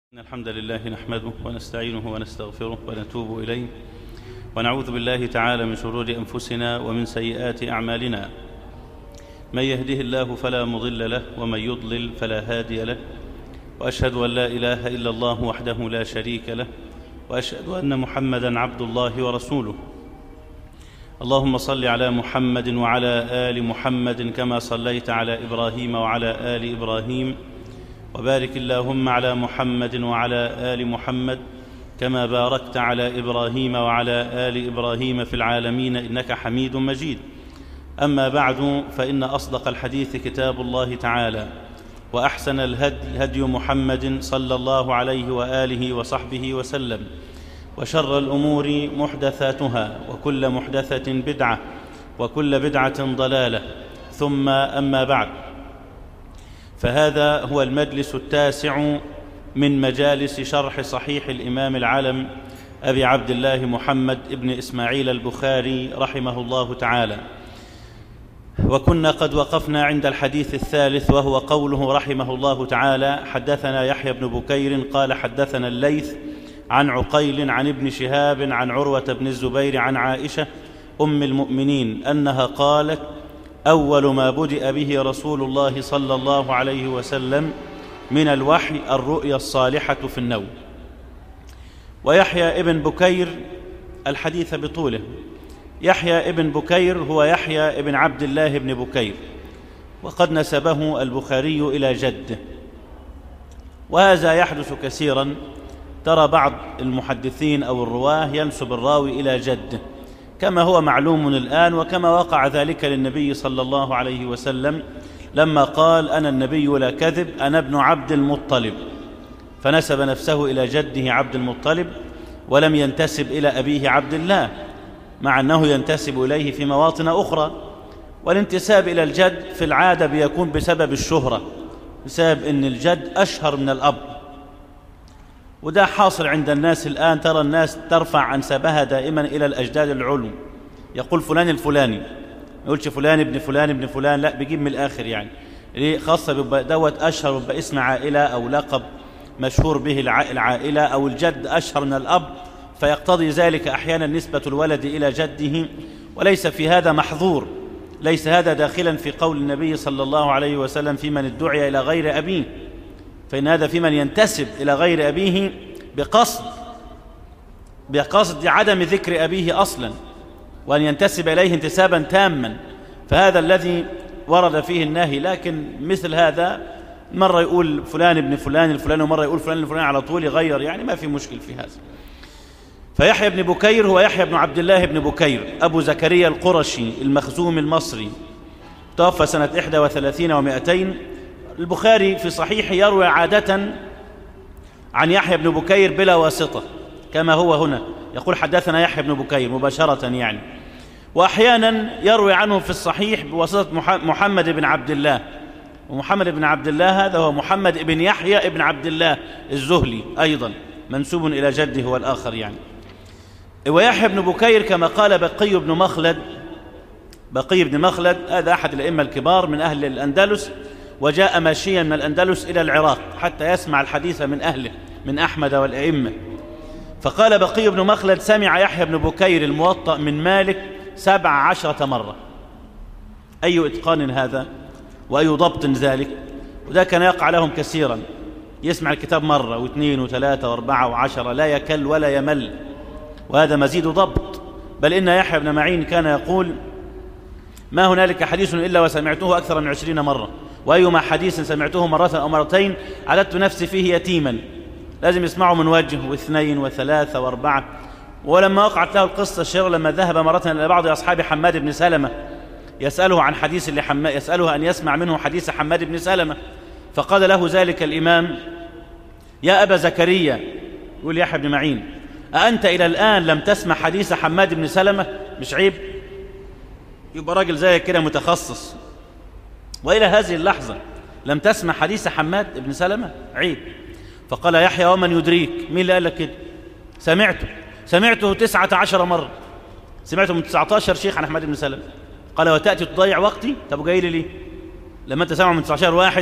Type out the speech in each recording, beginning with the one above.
إن الحمد لله نحمده ونستعينه ونستغفره ونتوب إليه ونعوذ بالله تعالى من شرور أنفسنا ومن سيئات أعمالنا من يهده الله فلا مضل له ومن يضلل فلا هادي له وأشهد أن لا إله إلا الله وحده لا شريك له وأشهد أن محمدا عبد الله ورسوله اللهم صل على محمد وعلى آل محمد كما صليت على إبراهيم وعلى آل إبراهيم وبارك اللهم على محمد وعلى ال محمد كما باركت على ابراهيم وعلى ال ابراهيم في العالمين انك حميد مجيد اما بعد فان اصدق الحديث كتاب الله تعالى واحسن الهدي هدي محمد صلى الله عليه واله وصحبه وسلم وشر الامور محدثاتها وكل محدثه بدعه وكل بدعه ضلاله ثم اما بعد فهذا هو المجلس التاسع من مجالس شرح صحيح الامام العلم ابي عبد الله محمد بن اسماعيل البخاري رحمه الله تعالى وكنا قد وقفنا عند الحديث الثالث وهو قوله رحمه الله تعالى حدثنا يحيى بن بكير قال حدثنا الليث عن عقيل عن ابن شهاب عن عروه بن الزبير عن عائشه ام المؤمنين انها قالت اول ما بدأ به رسول الله صلى الله عليه وسلم من الوحي الرؤيا الصالحة في النوم ويحيى ابن بكير الحديث بطوله يحيى ابن بكير هو يحيى ابن عبد الله بن بكير وقد نسبه البخاري إلى جده وهذا يحدث كثيرا ترى بعض المحدثين أو الرواه ينسب الراوي إلى جده كما هو معلوم الآن وكما وقع ذلك للنبي صلى الله عليه وسلم لما قال أنا النبي لا كذب أنا ابن عبد المطلب فنسب نفسه إلى جده عبد المطلب ولم ينتسب إلى أبيه عبد الله مع أنه ينتسب إليه في مواطن أخرى والانتساب إلى الجد في العادة بيكون بسبب الشهرة بسبب أن الجد أشهر من الأب وده حاصل عند الناس الآن ترى الناس ترفع أنسابها دائما إلى الأجداد العلو يقول فلان الفلاني ما يقولش فلان ابن فلان ابن فلان لا بيجيب من الآخر يعني ليه خاصة بيبقى دوت أشهر بيبقى اسم عائلة أو لقب مشهور به العائلة أو الجد أشهر من الأب فيقتضي ذلك أحيانا نسبة الولد إلى جده وليس في هذا محظور ليس هذا داخلا في قول النبي صلى الله عليه وسلم في من ادعي إلى غير أبيه فإن هذا في من ينتسب إلى غير أبيه بقصد بقصد عدم ذكر أبيه أصلا وأن ينتسب إليه انتسابا تاما فهذا الذي ورد فيه النهي لكن مثل هذا مرة يقول فلان ابن فلان الفلان ومرة يقول فلان الفلان على طول يغير يعني ما في مشكل في هذا فيحيى بن بكير هو يحيى بن عبد الله بن بكير أبو زكريا القرشي المخزوم المصري توفى سنة 31 و200 البخاري في صحيحه يروي عادة عن يحيى بن بكير بلا واسطة كما هو هنا يقول حدثنا يحيى بن بكير مباشرة يعني وأحيانا يروي عنه في الصحيح بواسطة محمد بن عبد الله ومحمد بن عبد الله هذا هو محمد بن يحيى بن عبد الله الزهلي أيضا منسوب إلى جده هو الآخر يعني ويحيى بن بكير كما قال بقي بن مخلد بقي بن مخلد هذا أحد الأئمة الكبار من أهل الأندلس وجاء ماشيا من الأندلس إلى العراق حتى يسمع الحديث من أهله من أحمد والأئمة فقال بقي بن مخلد سمع يحيى بن بكير الموطأ من مالك سبع عشرة مرة أي إتقان هذا وأي ضبط ذلك وده كان يقع لهم كثيرا يسمع الكتاب مرة واثنين وثلاثة واربعة وعشرة لا يكل ولا يمل وهذا مزيد ضبط بل إن يحيى بن معين كان يقول ما هنالك حديث إلا وسمعته أكثر من عشرين مرة وأيما حديث سمعته مرة أو مرتين عددت نفسي فيه يتيما لازم يسمعه من وجه واثنين وثلاثة وأربعة ولما وقعت له القصة الشر لما ذهب مرة إلى بعض أصحاب حماد بن سلمة يسأله عن حديث لحما يسأله أن يسمع منه حديث حماد بن سلمة فقال له ذلك الإمام يا أبا زكريا يقول يحيى بن معين أأنت إلى الآن لم تسمع حديث حماد بن سلمة مش عيب يبقى راجل زيك كده متخصص وإلى هذه اللحظة لم تسمع حديث حماد بن سلمة عيب فقال يحيى ومن يدريك مين اللي قال لك كده سمعته سمعته تسعة عشر مرة سمعته من تسعة عشر شيخ عن أحمد بن سلمة قال وتأتي تضيع وقتي طب جاي لي ليه لما أنت سامع من 19 واحد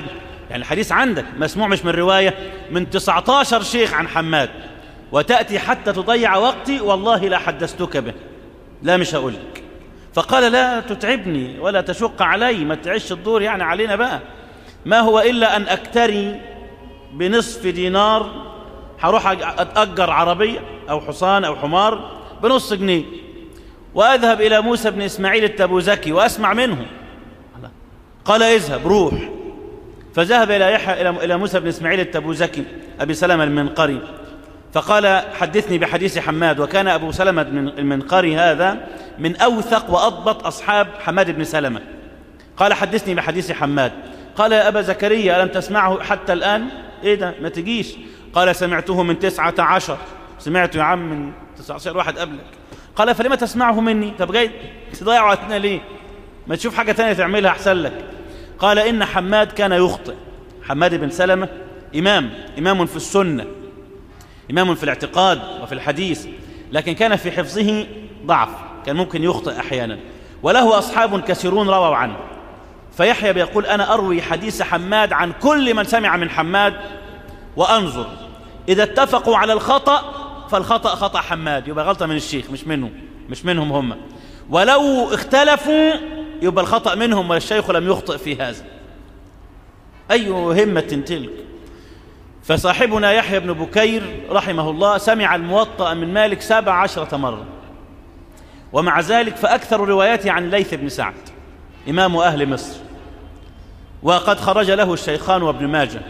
يعني الحديث عندك مسموع مش من رواية من 19 شيخ عن حماد وتأتي حتى تضيع وقتي والله لا حدثتك به لا مش هقول لك فقال لا تتعبني ولا تشق علي ما تعيش الدور يعني علينا بقى ما هو إلا أن أكتري بنصف دينار هروح أتأجر عربية أو حصان أو حمار بنص جنيه وأذهب إلى موسى بن إسماعيل التبوزكي وأسمع منه قال اذهب روح فذهب إلى يحيى إلى موسى بن إسماعيل التبوزكي أبي سلمة المنقري فقال حدثني بحديث حماد وكان أبو سلمة المنقري هذا من أوثق وأضبط أصحاب حماد بن سلمة قال حدثني بحديث حماد قال يا أبا زكريا ألم تسمعه حتى الآن إيه ده ما تجيش قال سمعته من تسعة عشر سمعته يا عم من تسعة عشر واحد قبلك قال فلما تسمعه مني طب جاي تضيع وقتنا ليه ما تشوف حاجة تانية تعملها أحسن لك قال إن حماد كان يخطئ حماد بن سلمة إمام إمام في السنة إمام في الاعتقاد وفي الحديث لكن كان في حفظه ضعف كان ممكن يخطئ أحيانا وله أصحاب كثيرون رووا عنه فيحيى بيقول أنا أروي حديث حماد عن كل من سمع من حماد وأنظر إذا اتفقوا على الخطأ فالخطأ خطأ حماد يبقى غلطة من الشيخ مش منه مش منهم هم ولو اختلفوا يبقى الخطأ منهم والشيخ لم يخطئ في هذا أي همة تلك فصاحبنا يحيى بن بكير رحمه الله سمع الموطأ من مالك سبع عشرة مرة ومع ذلك فأكثر رواياته عن ليث بن سعد إمام أهل مصر وقد خرج له الشيخان وابن ماجه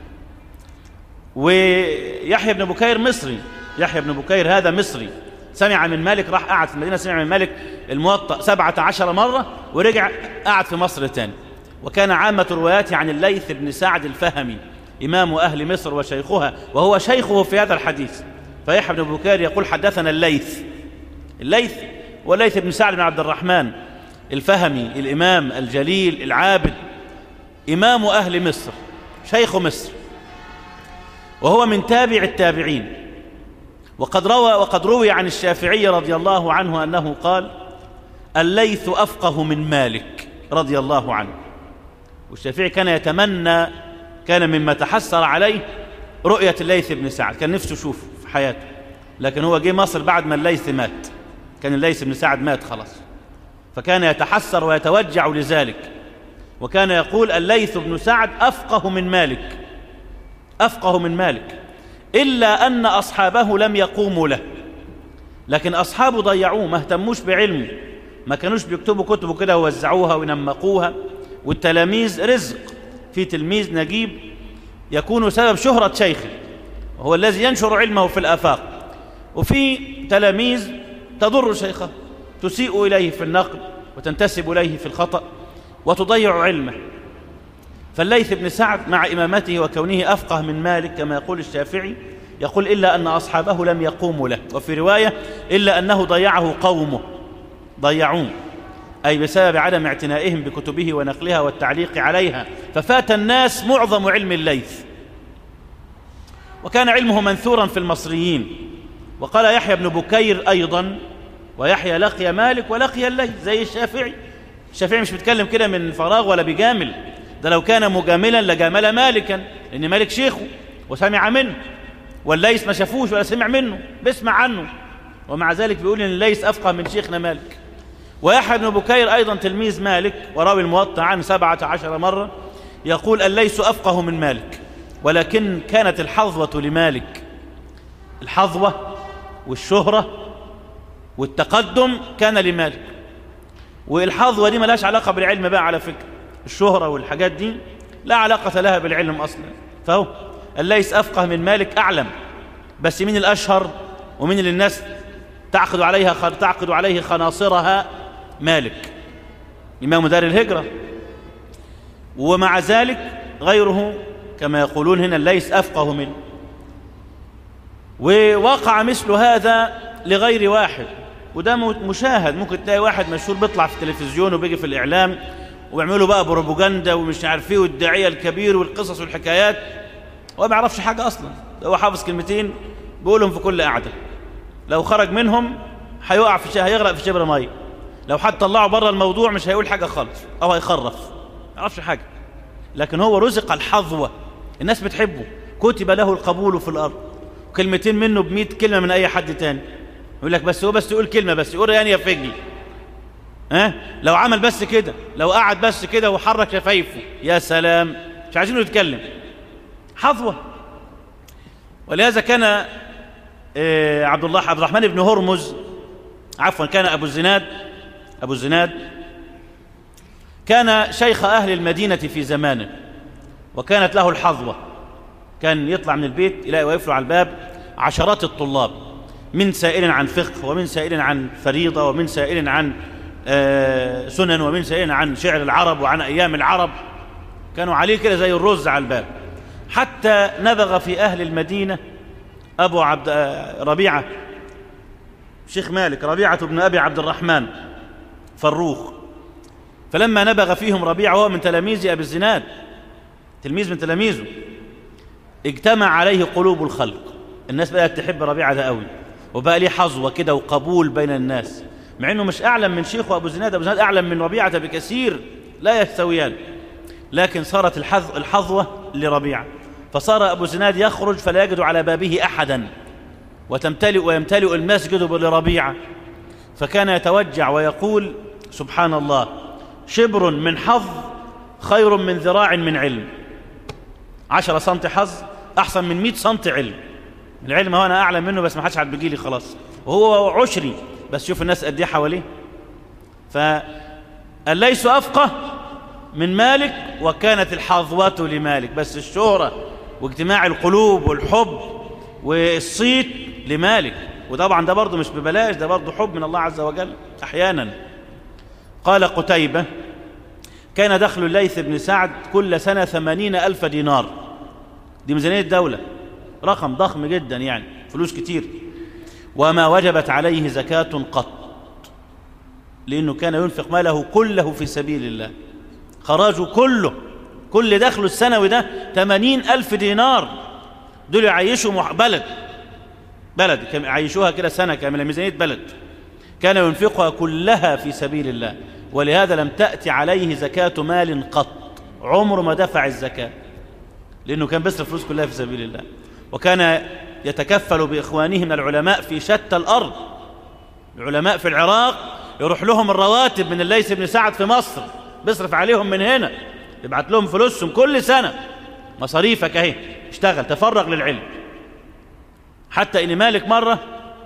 ويحيى بن بكير مصري يحيى بن بكير هذا مصري سمع من مالك راح قعد في المدينة سمع من مالك الموطأ سبعة عشر مرة ورجع قعد في مصر تاني وكان عامة رواياته عن الليث بن سعد الفهمي إمام أهل مصر وشيخها وهو شيخه في هذا الحديث فيحيى بن بكير يقول حدثنا الليث الليث والليث بن سعد بن عبد الرحمن الفهمي الإمام الجليل العابد إمام أهل مصر شيخ مصر وهو من تابع التابعين وقد روى وقد روي عن الشافعي رضي الله عنه أنه قال الليث أفقه من مالك رضي الله عنه والشافعي كان يتمنى كان مما تحسر عليه رؤية الليث بن سعد كان نفسه يشوفه في حياته لكن هو جه مصر بعد ما الليث مات كان الليث بن سعد مات خلاص فكان يتحسر ويتوجع لذلك وكان يقول الليث بن سعد أفقه من مالك أفقه من مالك إلا أن أصحابه لم يقوموا له لكن أصحابه ضيعوه ما اهتموش بعلمه ما كانوش بيكتبوا كتبه كده ووزعوها وينمقوها والتلاميذ رزق في تلميذ نجيب يكون سبب شهرة شيخه وهو الذي ينشر علمه في الآفاق وفي تلاميذ تضر شيخه تسيء إليه في النقل وتنتسب إليه في الخطأ وتضيع علمه فالليث بن سعد مع إمامته وكونه أفقه من مالك كما يقول الشافعي يقول إلا أن أصحابه لم يقوموا له وفي رواية إلا أنه ضيعه قومه ضيعوه أي بسبب عدم اعتنائهم بكتبه ونقلها والتعليق عليها ففات الناس معظم علم الليث وكان علمه منثورا في المصريين وقال يحيى بن بكير أيضا ويحيى لقي مالك ولقي الليث زي الشافعي الشافعي مش بيتكلم كده من فراغ ولا بيجامل ده لو كان مجاملا لجامل مالكا لأن مالك شيخه وسمع منه والليث ما شافوش ولا سمع منه بيسمع عنه ومع ذلك بيقول ان الليث أفقه من شيخنا مالك ويحيى بن بكير أيضا تلميذ مالك وراوي الموطأ عنه سبعة عشر مرة يقول الليث أفقه من مالك ولكن كانت الحظوة لمالك الحظوة والشهرة والتقدم كان لمالك والحظوة دي ملاش علاقة بالعلم بقى على فكرة الشهرة والحاجات دي لا علاقة لها بالعلم أصلا فهو الليث أفقه من مالك أعلم بس مين الأشهر ومين اللي الناس تعقد عليها تعقد عليه خناصرها مالك إمام دار الهجرة ومع ذلك غيره كما يقولون هنا الليث أفقه منه ووقع مثل هذا لغير واحد وده مشاهد ممكن تلاقي واحد مشهور بيطلع في التلفزيون وبيجي في الإعلام وبيعملوا بقى بروباجندا ومش عارف ايه والداعيه الكبير والقصص والحكايات هو ما يعرفش حاجه اصلا هو حافظ كلمتين بيقولهم في كل قعده لو خرج منهم هيقع في هيغرق في شبر ميه لو حد طلعه بره الموضوع مش هيقول حاجه خالص او هيخرف ما يعرفش حاجه لكن هو رزق الحظوة الناس بتحبه كتب له القبول في الأرض كلمتين منه بمئة كلمة من أي حد تاني يقول لك بس هو بس يقول كلمة بس يقول يعني يا فجل ها لو عمل بس كده لو قعد بس كده وحرك شفايفه يا سلام مش عايزينه يتكلم حظوة ولهذا كان آه، عبد الله عبد الرحمن بن هرمز عفوا كان أبو الزناد أبو الزناد كان شيخ أهل المدينة في زمانه وكانت له الحظوة كان يطلع من البيت يلاقي واقف له على الباب عشرات الطلاب من سائل عن فقه ومن سائل عن فريضة ومن سائل عن آه، سنن ومن سائل عن شعر العرب وعن أيام العرب كانوا عليه كده زي الرز على الباب حتى نبغ في أهل المدينة أبو عبد آه، ربيعة شيخ مالك ربيعة بن أبي عبد الرحمن فروخ فلما نبغ فيهم ربيعة وهو من تلاميذ أبي الزناد تلميذ من تلاميذه اجتمع عليه قلوب الخلق الناس بدأت تحب ربيعة ده قوي وبقى ليه حظوة كده وقبول بين الناس مع انه مش اعلم من شيخه ابو زناد ابو زناد اعلم من ربيعه بكثير لا يستويان لكن صارت الحظ الحظوه لربيعه فصار ابو زناد يخرج فلا يجد على بابه احدا وتمتلئ ويمتلئ المسجد لربيعه فكان يتوجع ويقول سبحان الله شبر من حظ خير من ذراع من علم عشرة سنتي حظ أحسن من مئة سنتي علم العلم هو أنا أعلم منه بس ما حدش عاد بيجي خلاص وهو عشري بس شوف الناس قد ايه حواليه فالليس أفقه من مالك وكانت الحظوة لمالك بس الشهرة واجتماع القلوب والحب والصيت لمالك وطبعا ده برضه مش ببلاش ده برضه حب من الله عز وجل أحيانا قال قتيبة كان دخل الليث بن سعد كل سنة ثمانين ألف دينار دي ميزانية الدولة رقم ضخم جدا يعني فلوس كتير وما وجبت عليه زكاة قط لأنه كان ينفق ماله كله في سبيل الله خراجه كله كل دخله السنوي ده 80 ألف دينار دول يعيشوا بلد بلد يعيشوها كده سنة كاملة ميزانية بلد كان ينفقها كلها في سبيل الله ولهذا لم تأتي عليه زكاة مال قط عمره ما دفع الزكاة لأنه كان بيصرف فلوس كلها في سبيل الله وكان يتكفل بإخوانه من العلماء في شتى الأرض العلماء في العراق يروح لهم الرواتب من الليث بن سعد في مصر بيصرف عليهم من هنا يبعت لهم فلوسهم كل سنة مصاريفك اهي اشتغل تفرغ للعلم حتى ان مالك مرة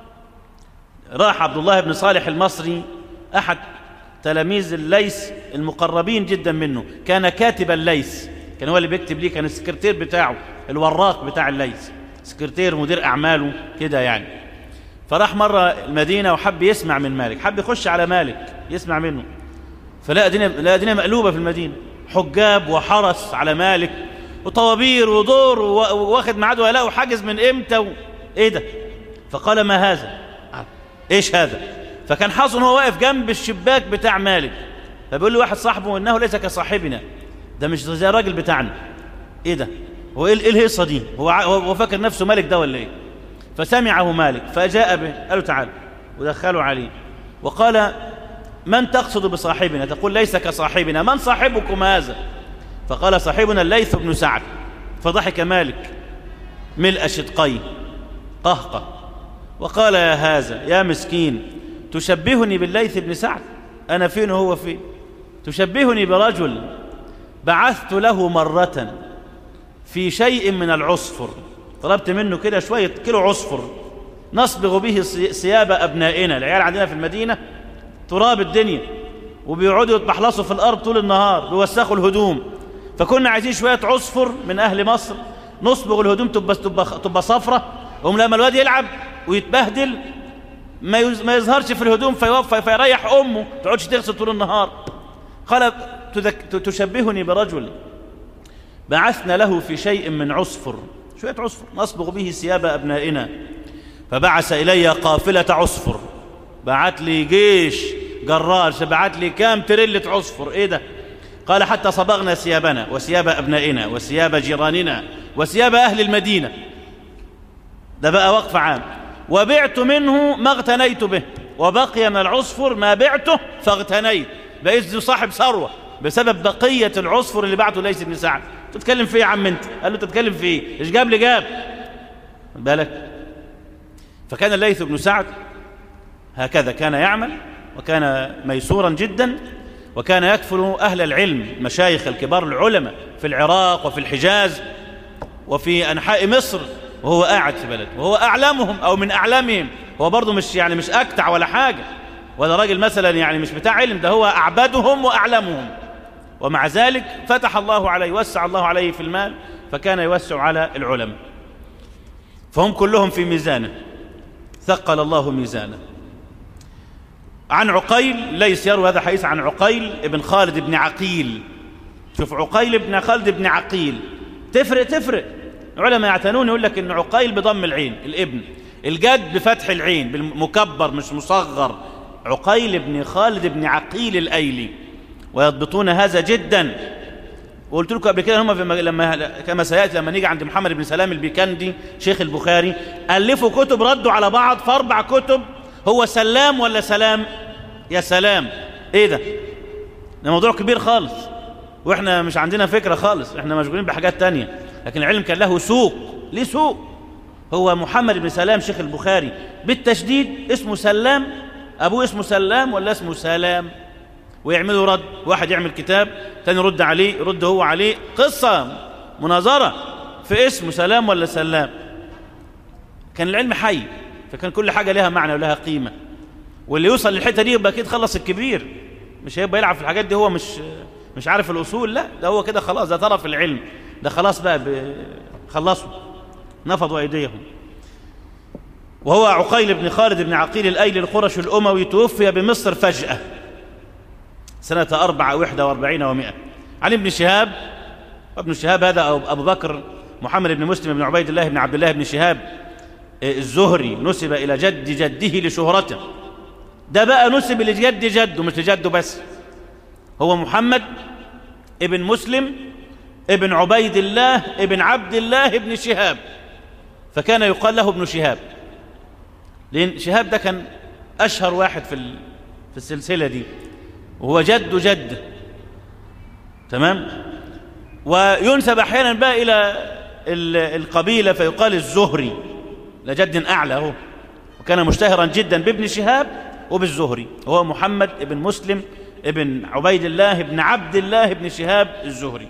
راح عبد الله بن صالح المصري أحد تلاميذ الليث المقربين جدا منه كان كاتب الليث كان هو اللي بيكتب ليه كان السكرتير بتاعه الوراق بتاع الليث سكرتير مدير أعماله كده يعني فراح مرة المدينة وحب يسمع من مالك حب يخش على مالك يسمع منه فلقى الدنيا لقى الدنيا مقلوبة في المدينة حجاب وحرس على مالك وطوابير ودور واخد ميعاد ولاء وحاجز من امتى و... ايه ده فقال ما هذا ايش هذا فكان حظه ان هو واقف جنب الشباك بتاع مالك فبيقول له واحد صاحبه انه ليس كصاحبنا ده مش زي الراجل بتاعنا ايه ده هو ايه الهيصه دي هو هو فاكر نفسه مالك ده ولا ايه فسمعه مالك فجاء به قال له تعال ودخله عليه وقال من تقصد بصاحبنا تقول ليس كصاحبنا من صاحبكم هذا فقال صاحبنا الليث بن سعد فضحك مالك ملء شدقيه قهقه وقال يا هذا يا مسكين تشبهني بالليث بن سعد أنا فين وهو فين تشبهني برجل بعثت له مرة في شيء من العصفر طلبت منه كده شوية كيلو عصفر نصبغ به ثياب أبنائنا العيال عندنا في المدينة تراب الدنيا وبيقعدوا يتبحلصوا في الأرض طول النهار بيوسخوا الهدوم فكنا عايزين شوية عصفر من أهل مصر نصبغ الهدوم تبقى, تبقى, تبقى صفرة وهم لما الواد يلعب ويتبهدل ما ما يظهرش في الهدوم فيوفى فيريح أمه تقعدش تغسل طول النهار قال تشبهني برجل بعثنا له في شيء من عصفر شوية عصفر نصبغ به ثياب أبنائنا فبعث إلي قافلة عصفر بعت لي جيش جراش بعت لي كام ترلة عصفر إيه ده قال حتى صبغنا ثيابنا وثياب أبنائنا وثياب جيراننا وثياب أهل المدينة ده بقى وقف عام وبعت منه ما اغتنيت به وبقي من العصفر ما بعته فاغتنيت بقيت صاحب ثروة بسبب بقية العصفر اللي بعته ليس بن سعد تتكلم في ايه يا عم انت قال له تتكلم في ايه ايش جاب لي جاب بالك فكان الليث بن سعد هكذا كان يعمل وكان ميسورا جدا وكان يكفل أهل العلم مشايخ الكبار العلماء في العراق وفي الحجاز وفي أنحاء مصر وهو قاعد في بلد وهو أعلمهم أو من أعلمهم هو برضه مش يعني مش أكتع ولا حاجة ولا راجل مثلا يعني مش بتاع علم ده هو أعبدهم وأعلمهم ومع ذلك فتح الله عليه وسع الله عليه في المال فكان يوسع على العلماء فهم كلهم في ميزانه ثقل الله ميزانه عن عقيل ليس يروي هذا حديث عن عقيل ابن خالد بن عقيل شوف عقيل ابن خالد بن عقيل تفرق تفرق العلماء يعتنون يقول لك ان عقيل بضم العين الابن الجد بفتح العين بالمكبر مش مصغر عقيل بن خالد بن عقيل الايلي ويضبطون هذا جدا وقلت لكم قبل كده هم في لما كما سياتي لما نيجي عند محمد بن سلام البيكندي شيخ البخاري الفوا كتب ردوا على بعض في اربع كتب هو سلام ولا سلام يا سلام ايه ده ده موضوع كبير خالص واحنا مش عندنا فكره خالص احنا مشغولين بحاجات تانية لكن العلم كان له سوق ليه سوق هو محمد بن سلام شيخ البخاري بالتشديد اسمه سلام ابوه اسمه سلام ولا اسمه سلام ويعملوا رد واحد يعمل كتاب تاني يرد عليه يرد هو عليه قصة مناظرة في اسمه سلام ولا سلام كان العلم حي فكان كل حاجة لها معنى ولها قيمة واللي يوصل للحتة دي يبقى أكيد خلص الكبير مش هيبقى يلعب في الحاجات دي هو مش مش عارف الأصول لا ده هو كده خلاص ده طرف العلم ده خلاص بقى خلصوا نفضوا أيديهم وهو عقيل بن خالد بن عقيل الأيلي القرش الأموي توفي بمصر فجأة سنة أربعة وإحدى وأربعين ومائة عن ابن شهاب ابن شهاب هذا أبو بكر محمد بن مسلم بن عبيد الله بن عبد الله بن شهاب الزهري نسب إلى جد جده لشهرته ده بقى نسب لجد جده مش لجده بس هو محمد ابن مسلم ابن عبيد الله ابن عبد الله ابن شهاب فكان يقال له ابن شهاب لأن شهاب ده كان أشهر واحد في في السلسلة دي وهو جد جد تمام وينسب أحيانا بقى إلى القبيلة فيقال الزهري لجد أعلى هو وكان مشتهرا جدا بابن شهاب وبالزهري وهو محمد بن مسلم ابن عبيد الله بن عبد الله بن شهاب الزهري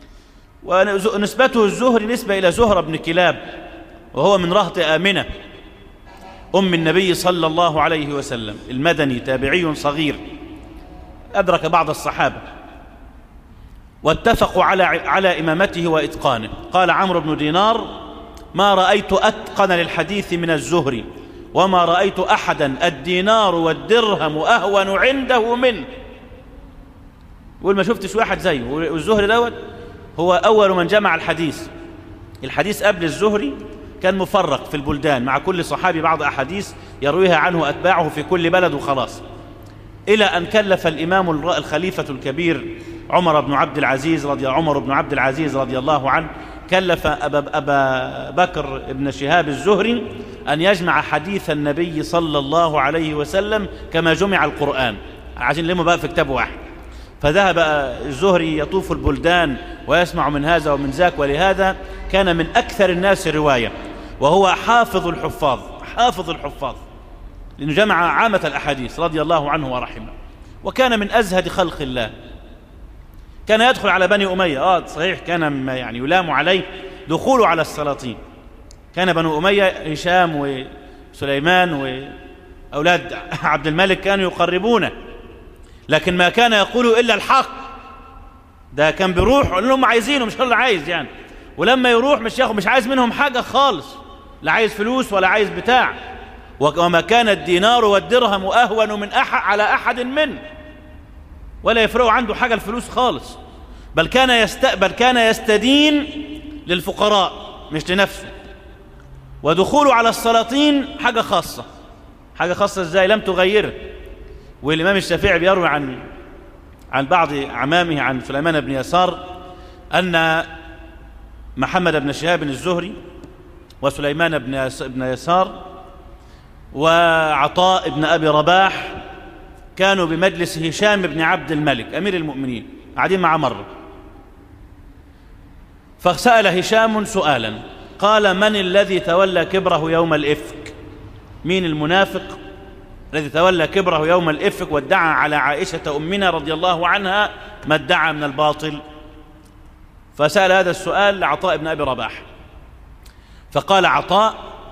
ونسبته الزهري نسبة إلى زهرة بن كلاب وهو من رهط آمنة أم النبي صلى الله عليه وسلم المدني تابعي صغير أدرك بعض الصحابة واتفقوا على على إمامته وإتقانه قال عمرو بن دينار ما رأيت أتقن للحديث من الزهري وما رأيت أحدا الدينار والدرهم أهون عنده منه يقول ما شفتش واحد زيه والزهري دوت هو أول من جمع الحديث الحديث قبل الزهري كان مفرق في البلدان مع كل صحابي بعض أحاديث يرويها عنه أتباعه في كل بلد وخلاص إلى أن كلف الإمام الخليفة الكبير عمر بن عبد العزيز رضي عمر بن عبد العزيز رضي الله عنه كلف أبا, أبا بكر بن شهاب الزهري أن يجمع حديث النبي صلى الله عليه وسلم كما جمع القرآن عشان لما بقى في كتاب واحد فذهب الزهري يطوف البلدان ويسمع من هذا ومن ذاك ولهذا كان من أكثر الناس رواية وهو حافظ الحفاظ حافظ الحفاظ لأنه جمع عامة الأحاديث رضي الله عنه ورحمه وكان من أزهد خلق الله كان يدخل على بني أمية آه صحيح كان يعني يلام عليه دخوله على السلاطين كان بنو أمية هشام وسليمان وأولاد عبد الملك كانوا يقربونه لكن ما كان يقول إلا الحق ده كان بيروح يقول لهم عايزينه مش هو اللي عايز يعني ولما يروح مش ياخد مش عايز منهم حاجة خالص لا عايز فلوس ولا عايز بتاع وما كان الدينار والدرهم أهون من أحد على أحد منه ولا يفرق عنده حاجة الفلوس خالص بل كان يستقبل كان يستدين للفقراء مش لنفسه ودخوله على السلاطين حاجة خاصة حاجة خاصة ازاي لم تغيره والإمام الشافعي بيروي عن عن بعض عمامه عن سليمان بن يسار أن محمد بن شهاب الزهري وسليمان بن يسار وعطاء بن أبي رباح كانوا بمجلس هشام بن عبد الملك أمير المؤمنين قاعدين مع مرة فسأل هشام سؤالا قال من الذي تولى كبره يوم الإفك مين المنافق الذي تولى كبره يوم الإفك وادعى على عائشة أمنا رضي الله عنها ما ادعى من الباطل فسأل هذا السؤال لعطاء بن أبي رباح فقال عطاء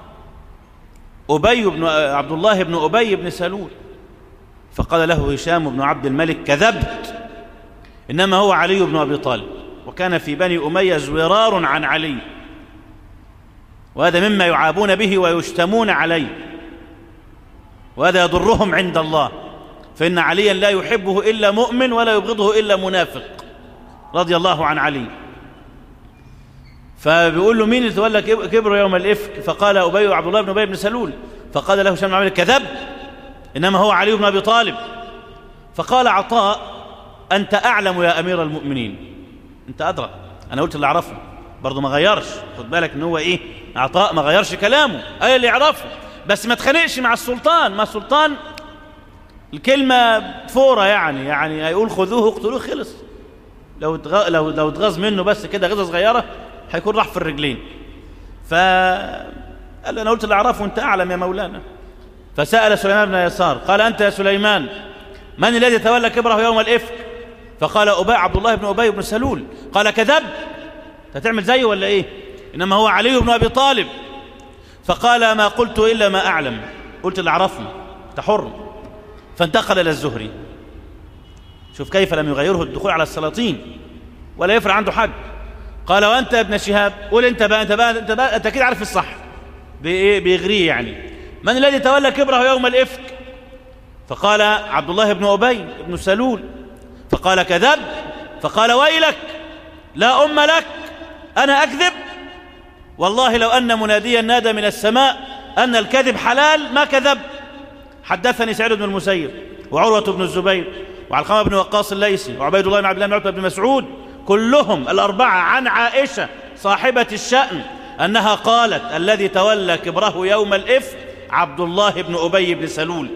أبي بن عبد الله بن أبي بن سلول فقال له هشام بن عبد الملك كذبت إنما هو علي بن أبي طالب وكان في بني أمية زرار عن علي وهذا مما يعابون به ويشتمون عليه وهذا يضرهم عند الله فإن عليا لا يحبه إلا مؤمن ولا يبغضه إلا منافق رضي الله عن علي فبيقول له مين اللي تولى كبره يوم الإفك فقال أبي عبد الله بن أبي بن سلول فقال له هشام بن كذب إنما هو علي بن أبي طالب فقال عطاء أنت أعلم يا أمير المؤمنين أنت أدرى أنا قلت اللي أعرفه برضه ما غيرش خد بالك إن هو إيه عطاء ما غيرش كلامه أي اللي يعرفه بس ما تخانقش مع السلطان ما السلطان الكلمة فورة يعني يعني هيقول خذوه اقتلوه خلص لو اتغ... لو لو اتغاظ منه بس كده غزة صغيرة هيكون راح في الرجلين ف قال انا قلت اللي اعرفه وانت اعلم يا مولانا فسأل سليمان بن يسار قال انت يا سليمان من الذي تولى كبره يوم الافك فقال أبي عبد الله بن أبي بن سلول قال كذب هتعمل زيه ولا ايه انما هو علي بن ابي طالب فقال ما قلت إلا ما أعلم قلت اللي عرفني انت حر فانتقل إلى الزهري شوف كيف لم يغيره الدخول على السلاطين ولا يفرع عنده حد قال وأنت يا ابن شهاب قول أنت بقى أنت بقى أنت, بقى أنت كده عارف الصح بيغريه يعني من الذي تولى كبره يوم الإفك فقال عبد الله بن أبي بن سلول فقال كذب فقال ويلك لا أم لك أنا أكذب والله لو أن مناديا نادى من السماء أن الكذب حلال ما كذب حدثني سعيد بن المسيب وعروة بن الزبير وعلقمة بن وقاص الليثي وعبيد الله بن عبد الله بن عتبة بن مسعود كلهم الأربعة عن عائشة صاحبة الشأن أنها قالت الذي تولى كبره يوم الإف عبد الله بن أبي بن سلول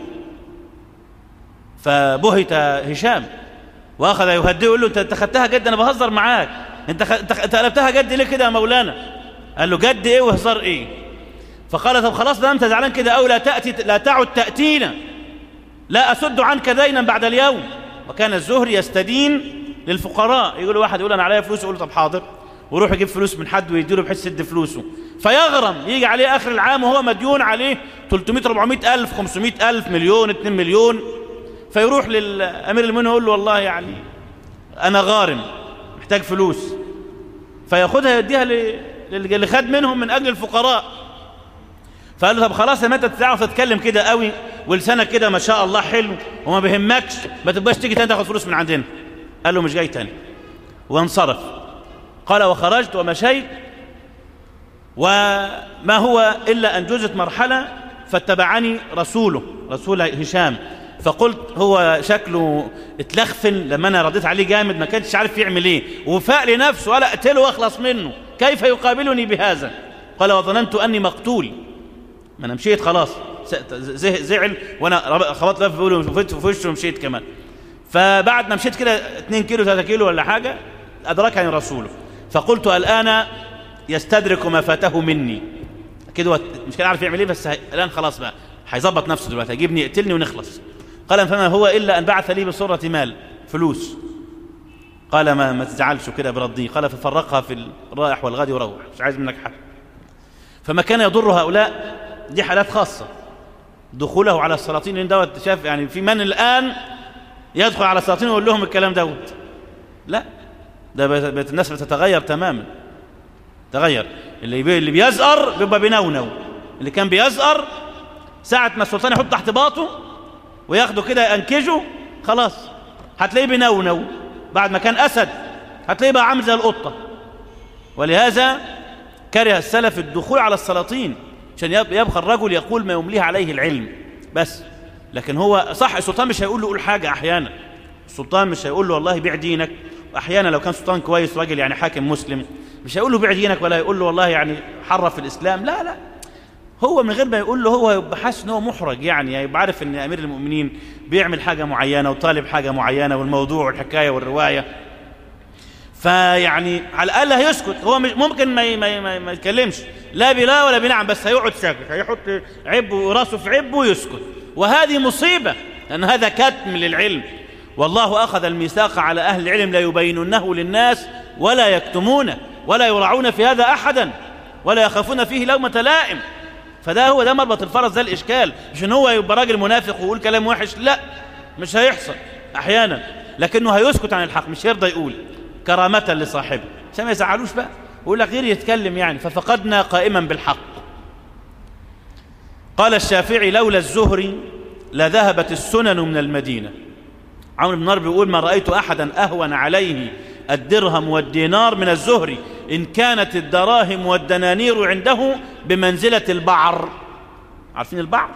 فبهت هشام واخذ يهدئه يقول له انت خدتها جد انا بهزر معاك انت انت قلبتها جد ليه كده يا مولانا قال له جد ايه وهزار ايه فقال طب خلاص ده انت زعلان كده او لا تاتي لا تعد تاتينا لا اسد عنك دينا بعد اليوم وكان الزهري يستدين للفقراء يقول له واحد يقول انا عليا فلوس يقول له طب حاضر ويروح يجيب فلوس من حد ويديله بحيث يسد فلوسه فيغرم يجي عليه اخر العام وهو مديون عليه 300 400 الف 500 الف مليون 2 مليون فيروح للامير المؤمنين يقول له والله يعني انا غارم محتاج فلوس فياخدها يديها اللي خد منهم من أجل الفقراء فقال له طب خلاص ما انت تعرف تتكلم كده قوي ولسانك كده ما شاء الله حلو وما بيهمكش ما تبقاش تيجي تاني تاخد فلوس من عندنا قال له مش جاي تاني وانصرف قال وخرجت ومشيت وما هو إلا أن جزت مرحلة فاتبعني رسوله رسول هشام فقلت هو شكله اتلخفن لما انا رديت عليه جامد ما كانش عارف يعمل ايه وفاق لنفسه ولا اقتله واخلص منه كيف يقابلني بهذا قال وظننت اني مقتول ما انا مشيت خلاص زعل وانا خبطت لف في وشه ومشيت كمان فبعد ما مشيت كده 2 كيلو 3 كيلو ولا حاجه ادركني رسوله فقلت الان يستدرك ما فاته مني كده مش كان عارف يعمل ايه بس الان خلاص بقى هيظبط نفسه دلوقتي هيجيبني يقتلني ونخلص قال فما هو إلا أن بعث لي بصورة مال فلوس قال ما ما تزعلش كده برديه قال ففرقها في الرائح والغادي وروح مش عايز منك حاجة فما كان يضر هؤلاء دي حالات خاصة دخوله على السلاطين لان دوت شاف يعني في من الآن يدخل على السلاطين ويقول لهم الكلام دوت لا ده بيت الناس بتتغير تماما تغير اللي اللي بيزقر بيبقى بينونو اللي كان بيزقر ساعة ما السلطان يحط تحت باطه وياخده كده ينكجه خلاص هتلاقيه بنونو بعد ما كان أسد هتلاقيه بقى عامل زي القطة ولهذا كره السلف الدخول على السلاطين عشان يبقى الرجل يقول ما يمليه عليه العلم بس لكن هو صح السلطان مش هيقول له قول حاجة أحيانا السلطان مش هيقول له والله بيع دينك وأحيانا لو كان سلطان كويس راجل يعني حاكم مسلم مش هيقول له بيع دينك ولا يقول له والله يعني حرف الإسلام لا لا هو من غير ما يقول له هو يبقى حاسس ان هو محرج يعني يبقى عارف ان امير المؤمنين بيعمل حاجه معينه وطالب حاجه معينه والموضوع والحكايه والروايه فيعني على الاقل هيسكت هو ممكن ما ما ما, ما يتكلمش لا بلا ولا بنعم بس هيقعد ساكت هيحط عبه راسه في عبه ويسكت وهذه مصيبه لان هذا كتم للعلم والله اخذ الميثاق على اهل العلم لا يبينونه للناس ولا يكتمونه ولا يراعون في هذا احدا ولا يخافون فيه لومه لائم فده هو ده مربط الفرس ده الاشكال مش ان هو يبقى راجل منافق ويقول كلام وحش لا مش هيحصل احيانا لكنه هيسكت عن الحق مش يرضى يقول كرامة لصاحبه عشان ما يزعلوش بقى ويقول لك غير يتكلم يعني ففقدنا قائما بالحق قال الشافعي لولا الزهري لذهبت السنن من المدينة عمرو بن نار بيقول ما رأيت أحدا أهون عليه الدرهم والدينار من الزهري إن كانت الدراهم والدنانير عنده بمنزلة البعر عارفين البعر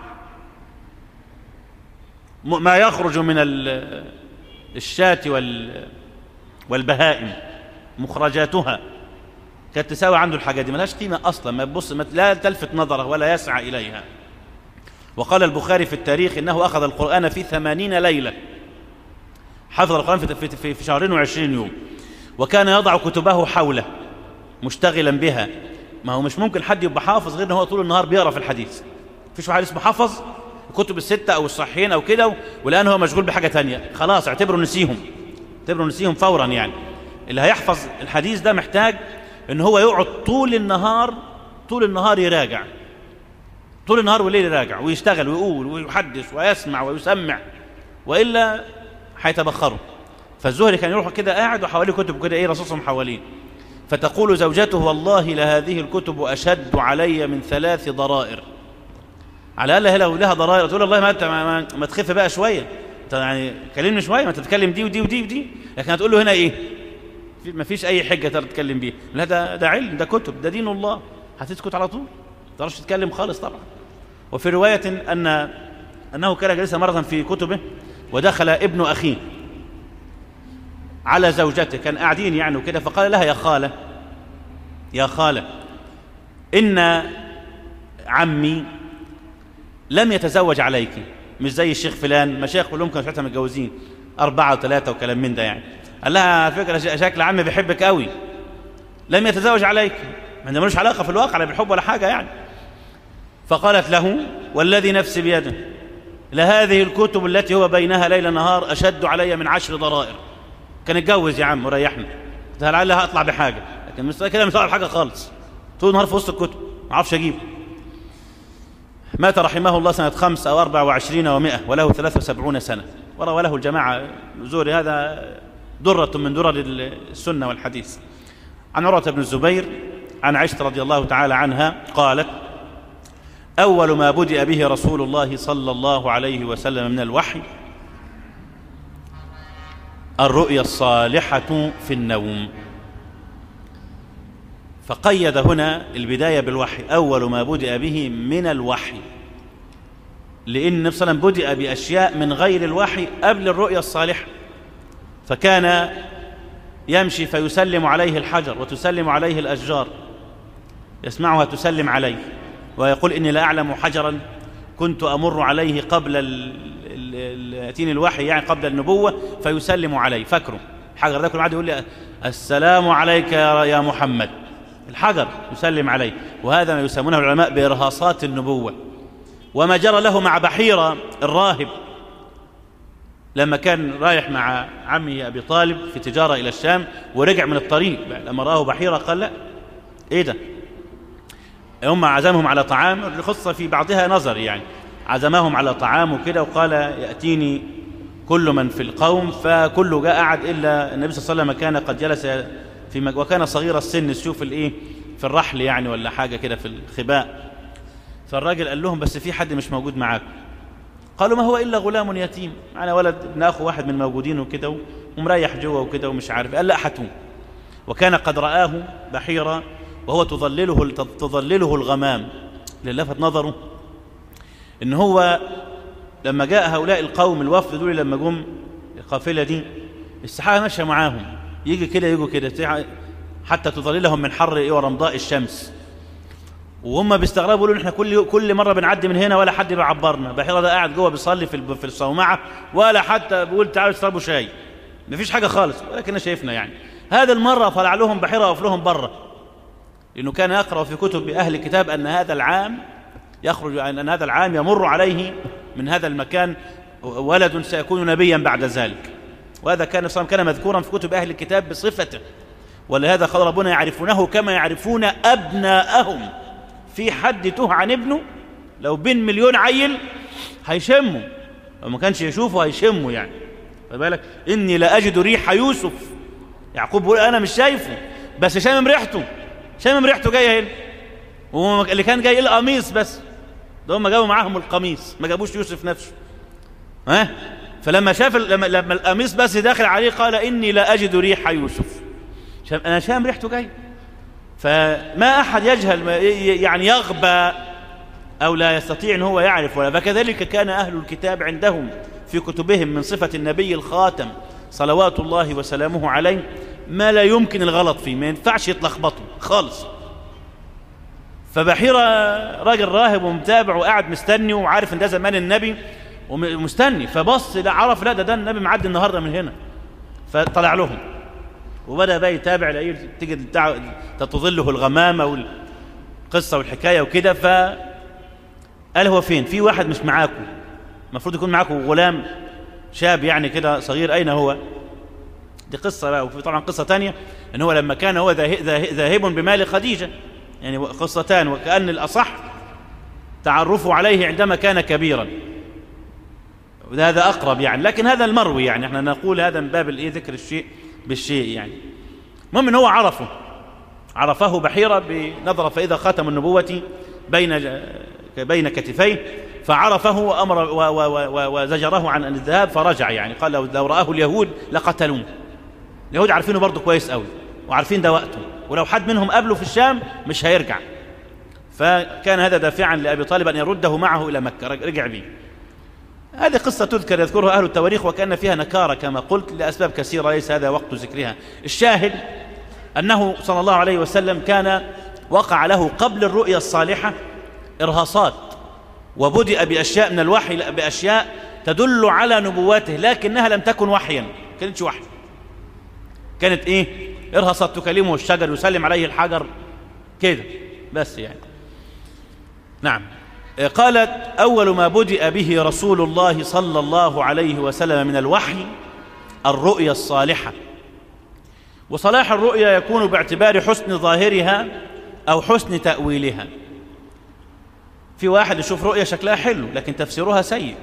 ما يخرج من الشاة والبهائم مخرجاتها كانت تساوي عنده الحاجة دي ملهاش قيمة أصلا ما تبص لا تلفت نظره ولا يسعى إليها وقال البخاري في التاريخ إنه أخذ القرآن في ثمانين ليلة حفظ القرآن في, في, في شهرين وعشرين يوم وكان يضع كتبه حوله مشتغلا بها ما هو مش ممكن حد يبقى حافظ غير ان هو طول النهار بيقرا في الحديث مفيش واحد اسمه حفظ الكتب الستة أو الصحيحين أو كده والآن هو مشغول بحاجة تانية خلاص اعتبروا نسيهم اعتبروا نسيهم فورا يعني اللي هيحفظ الحديث ده محتاج ان هو يقعد طول النهار طول النهار يراجع طول النهار والليل يراجع ويشتغل ويقول ويحدث ويسمع ويسمع وإلا هيتبخروا فالزهري كان يروح كده قاعد وحواليه كتب كده ايه رصاصهم حواليه فتقول زوجته والله لهذه الكتب أشد علي من ثلاث ضرائر على الأقل لو لها ضرائر تقول الله ما, انت ما, ما, ما تخف بقى شوية انت يعني كلمني شوية ما تتكلم دي ودي ودي ودي لكن هتقول له هنا ايه ما فيش أي حجة تقدر تتكلم بيها لا ده, ده علم ده كتب ده دين الله هتسكت على طول ما تقدرش تتكلم خالص طبعا وفي رواية أن أنه كان جالسا مرة في كتبه ودخل ابن أخيه على زوجته كان قاعدين يعني وكده فقال لها يا خالة يا خالة إن عمي لم يتزوج عليك مش زي الشيخ فلان مشايخ كلهم كانوا ساعتها متجوزين أربعة وثلاثة وكلام من ده يعني قال لها على فكرة شكل عمي بيحبك قوي لم يتزوج عليك ما ملوش علاقة في الواقع لا بالحب ولا حاجة يعني فقالت له والذي نفسي بيده لهذه الكتب التي هو بينها ليل نهار أشد علي من عشر ضرائر كان اتجوز يا عم وريحنا ده لعلها اطلع بحاجه لكن مش كده مش بحاجه خالص طول النهار في وسط الكتب ما اعرفش اجيب مات رحمه الله سنة خمس أو أربع وعشرين ومائة وله ثلاث وسبعون سنة وروى له الجماعة زوري هذا درة من درر السنة والحديث عن عروة بن الزبير عن عائشة رضي الله تعالى عنها قالت أول ما بدأ به رسول الله صلى الله عليه وسلم من الوحي الرؤيا الصالحة في النوم فقيد هنا البداية بالوحي أول ما بدأ به من الوحي لأن النبي صلى الله عليه وسلم بدأ بأشياء من غير الوحي قبل الرؤيا الصالحة فكان يمشي فيسلم عليه الحجر وتسلم عليه الأشجار يسمعها تسلم عليه ويقول إني لا أعلم حجرا كنت أمر عليه قبل يأتيني الوحي يعني قبل النبوة فيسلم علي فاكره الحجر ده كل واحد يقول لي السلام عليك يا محمد الحجر يسلم عليه وهذا ما يسمونه العلماء بإرهاصات النبوة وما جرى له مع بحيرة الراهب لما كان رايح مع عمه أبي طالب في تجارة إلى الشام ورجع من الطريق لما راه بحيرة قال لا إيه ده هم عزمهم على طعام الخصة في بعضها نظر يعني عزمهم على طعام وكده وقال يأتيني كل من في القوم فكله جاء قعد إلا النبي صلى الله عليه وسلم كان قد جلس في مج... وكان صغير السن شوف الايه في الرحل يعني ولا حاجة كده في الخباء فالراجل قال لهم بس في حد مش موجود معاكم قالوا ما هو إلا غلام يتيم معنا ولد ابن أخو واحد من الموجودين وكده ومريح جوه وكده ومش عارف قال لا أحتوه وكان قد رآه بحيرة وهو تظلله تظلله الغمام للفت نظره ان هو لما جاء هؤلاء القوم الوفد دول لما جم القافله دي السحابه ماشيه معاهم يجي كده يجوا كده حتى تظللهم من حر ايه ورمضاء الشمس وهم بيستغربوا يقولوا احنا كل كل مره بنعدي من هنا ولا حد بيعبرنا بحيره ده قاعد جوه بيصلي في في الصومعه ولا حتى بيقول تعالوا اشربوا شاي مفيش حاجه خالص ولكن شايفنا يعني هذا المرة طلع لهم بحيرة وقف لهم بره لأنه كان يقرأ في كتب أهل الكتاب أن هذا العام يخرج أن هذا العام يمر عليه من هذا المكان ولد سيكون نبيا بعد ذلك وهذا كان صلى كان مذكورا في كتب أهل الكتاب بصفته ولهذا قال ربنا يعرفونه كما يعرفون أبناءهم في حد توه عن ابنه لو بين مليون عيل هيشمه لو ما كانش يشوفه هيشمه يعني بالك إني لأجد ريح يوسف يعقوب بيقول أنا مش شايفه بس شامم ريحته شامم ريحته جاية هنا واللي كان جاي القميص بس ده هم جابوا معاهم القميص ما جابوش يوسف نفسه ها فلما شاف لما, لما القميص بس داخل عليه قال إني لا أجد ريح يوسف أنا شام ريحته جاي فما أحد يجهل يعني يغبى أو لا يستطيع أن هو يعرف ولا فكذلك كان أهل الكتاب عندهم في كتبهم من صفة النبي الخاتم صلوات الله وسلامه عليه ما لا يمكن الغلط فيه ما ينفعش يتلخبطوا خالص فبحيرة راجل راهب ومتابع وقاعد مستني وعارف ان ده زمان النبي ومستني فبص لا عرف لا ده ده النبي معدي النهارده من هنا فطلع لهم وبدا بقى يتابع لاقيه تيجي تظله الغمامه والقصه والحكايه وكده ف قال هو فين في واحد مش معاكم المفروض يكون معاكم غلام شاب يعني كده صغير اين هو دي قصه بقى وفي طبعا قصه ثانيه ان هو لما كان هو ذاهب بمال خديجه يعني قصتان وكأن الأصح تعرفه عليه عندما كان كبيرا وهذا أقرب يعني لكن هذا المروي يعني احنا نقول هذا من باب الايه ذكر الشيء بالشيء يعني المهم ان هو عرفه عرفه بحيرة بنظرة فإذا خاتم النبوة بين بين كتفيه فعرفه وأمر وزجره عن الذهاب فرجع يعني قال لو رآه اليهود لقتلوه اليهود عارفينه برضه كويس قوي وعارفين ده وقته ولو حد منهم قابله في الشام مش هيرجع فكان هذا دافعا لأبي طالب أن يرده معه إلى مكة رجع به هذه قصة تذكر يذكرها أهل التواريخ وكأن فيها نكارة كما قلت لأسباب كثيرة ليس هذا وقت ذكرها الشاهد أنه صلى الله عليه وسلم كان وقع له قبل الرؤيا الصالحة إرهاصات وبدأ بأشياء من الوحي بأشياء تدل على نبواته لكنها لم تكن وحيا كانتش وحي كانت إيه ارهصت تكلمه الشجر يسلم عليه الحجر كده بس يعني نعم قالت أول ما بدأ به رسول الله صلى الله عليه وسلم من الوحي الرؤيا الصالحة وصلاح الرؤيا يكون باعتبار حسن ظاهرها أو حسن تأويلها في واحد يشوف رؤيا شكلها حلو لكن تفسيرها سيء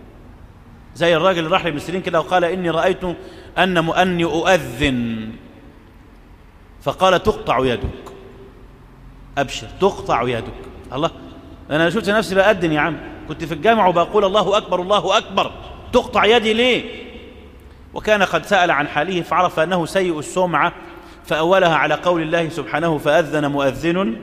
زي الراجل اللي راح للمسلمين كده وقال إني رأيت أن مؤني أؤذن فقال تقطع يدك أبشر تقطع يدك الله أنا شفت نفسي بأذن يا عم كنت في الجامع وبقول الله أكبر الله أكبر تقطع يدي ليه وكان قد سأل عن حاله فعرف أنه سيء السمعة فأولها على قول الله سبحانه فأذن مؤذن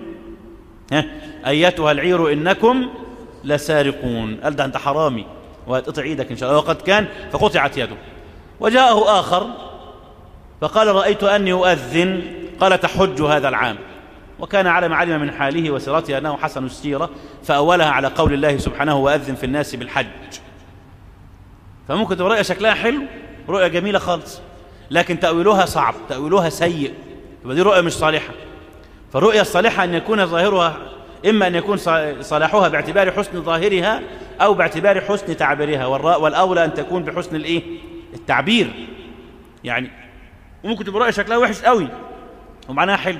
أيتها العير إنكم لسارقون قال ده أنت حرامي وهتقطع ايدك إن شاء الله وقد كان فقطعت يده وجاءه آخر فقال رأيت أني أؤذن قال تحج هذا العام وكان على ما علم من حاله وسيرته أنه حسن السيرة فأولها على قول الله سبحانه وأذن في الناس بالحج فممكن تبقى رؤية شكلها حلو رؤية جميلة خالص لكن تأويلها صعب تأويلها سيء يبقى دي رؤية مش صالحة فالرؤية الصالحة أن يكون ظاهرها إما أن يكون صلاحها باعتبار حسن ظاهرها أو باعتبار حسن تعبيرها والأولى أن تكون بحسن الإيه؟ التعبير يعني وممكن تبقى رؤية شكلها وحش قوي ومعناها حلو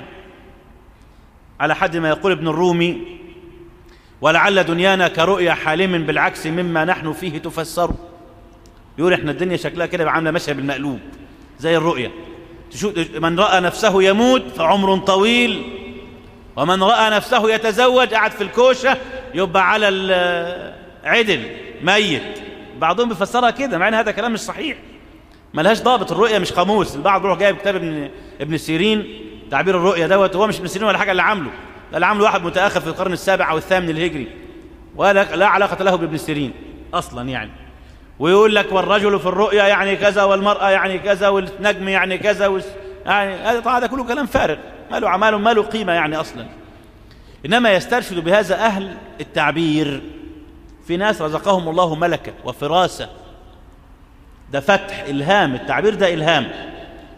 على حد ما يقول ابن الرومي ولعل دنيانا كرؤيا حالم بالعكس مما نحن فيه تفسر يقول احنا الدنيا شكلها كده عامله ماشيه بالمقلوب زي الرؤيا تشوف من راى نفسه يموت فعمر طويل ومن راى نفسه يتزوج قاعد في الكوشه يبقى على العدل ميت بعضهم بيفسرها كده مع ان هذا كلام مش صحيح ملهاش ضابط الرؤيا مش قاموس البعض بيروح جايب كتاب ابن ابن سيرين تعبير الرؤيا دوت هو مش ابن سيرين ولا حاجه اللي عامله ده اللي عامله واحد متاخر في القرن السابع او الثامن الهجري ولا لا علاقه له بابن سيرين اصلا يعني ويقول لك والرجل في الرؤيا يعني كذا والمراه يعني كذا والنجم يعني كذا وس... يعني هذا طبعا هذا كله كلام فارغ ما له اعمال ما له قيمه يعني اصلا انما يسترشد بهذا اهل التعبير في ناس رزقهم الله ملكه وفراسه ده فتح إلهام التعبير ده إلهام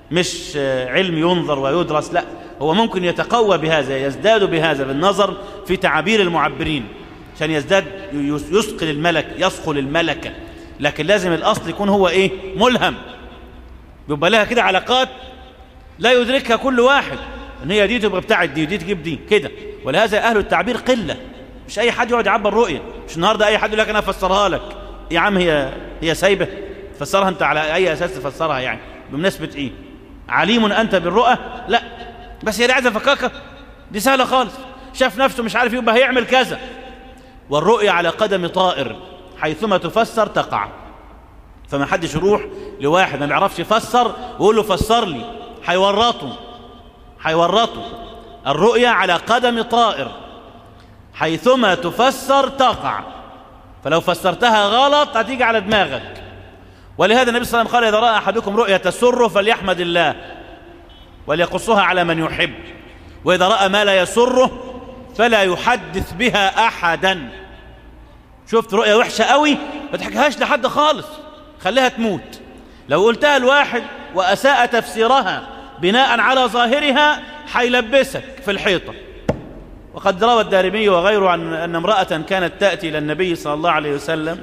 مش علم ينظر ويدرس لا هو ممكن يتقوى بهذا يزداد بهذا بالنظر في تعابير المعبرين عشان يزداد يثقل الملك يثقل الملكة لكن لازم الأصل يكون هو إيه ملهم بيبقى لها كده علاقات لا يدركها كل واحد ان هي دي تبقى بتاعت دي ودي تجيب دي كده ولهذا اهل التعبير قله مش اي حد يقعد يعبر رؤيه مش النهارده اي حد يقول لك انا افسرها لك يا عم هي هي سايبه فسرها انت على اي اساس تفسرها يعني بمناسبه ايه عليم انت بالرؤى لا بس هي عايزه فكاكه دي سهله خالص شاف نفسه مش عارف يبقى هيعمل كذا والرؤيا على قدم طائر حيثما تفسر تقع فما حدش يروح لواحد ما بيعرفش يفسر ويقول له فسر لي هيورطه هيورطه الرؤيا على قدم طائر حيثما تفسر تقع فلو فسرتها غلط هتيجي على دماغك ولهذا النبي صلى الله عليه وسلم قال إذا رأى أحدكم رؤيا تسره فليحمد الله وليقصها على من يحب وإذا رأى ما لا يسره فلا يحدث بها أحدا شفت رؤيا وحشة قوي ما تحكيهاش لحد خالص خليها تموت لو قلتها لواحد وأساء تفسيرها بناء على ظاهرها حيلبسك في الحيطة وقد روى الدارمي وغيره عن أن امرأة كانت تأتي إلى النبي صلى الله عليه وسلم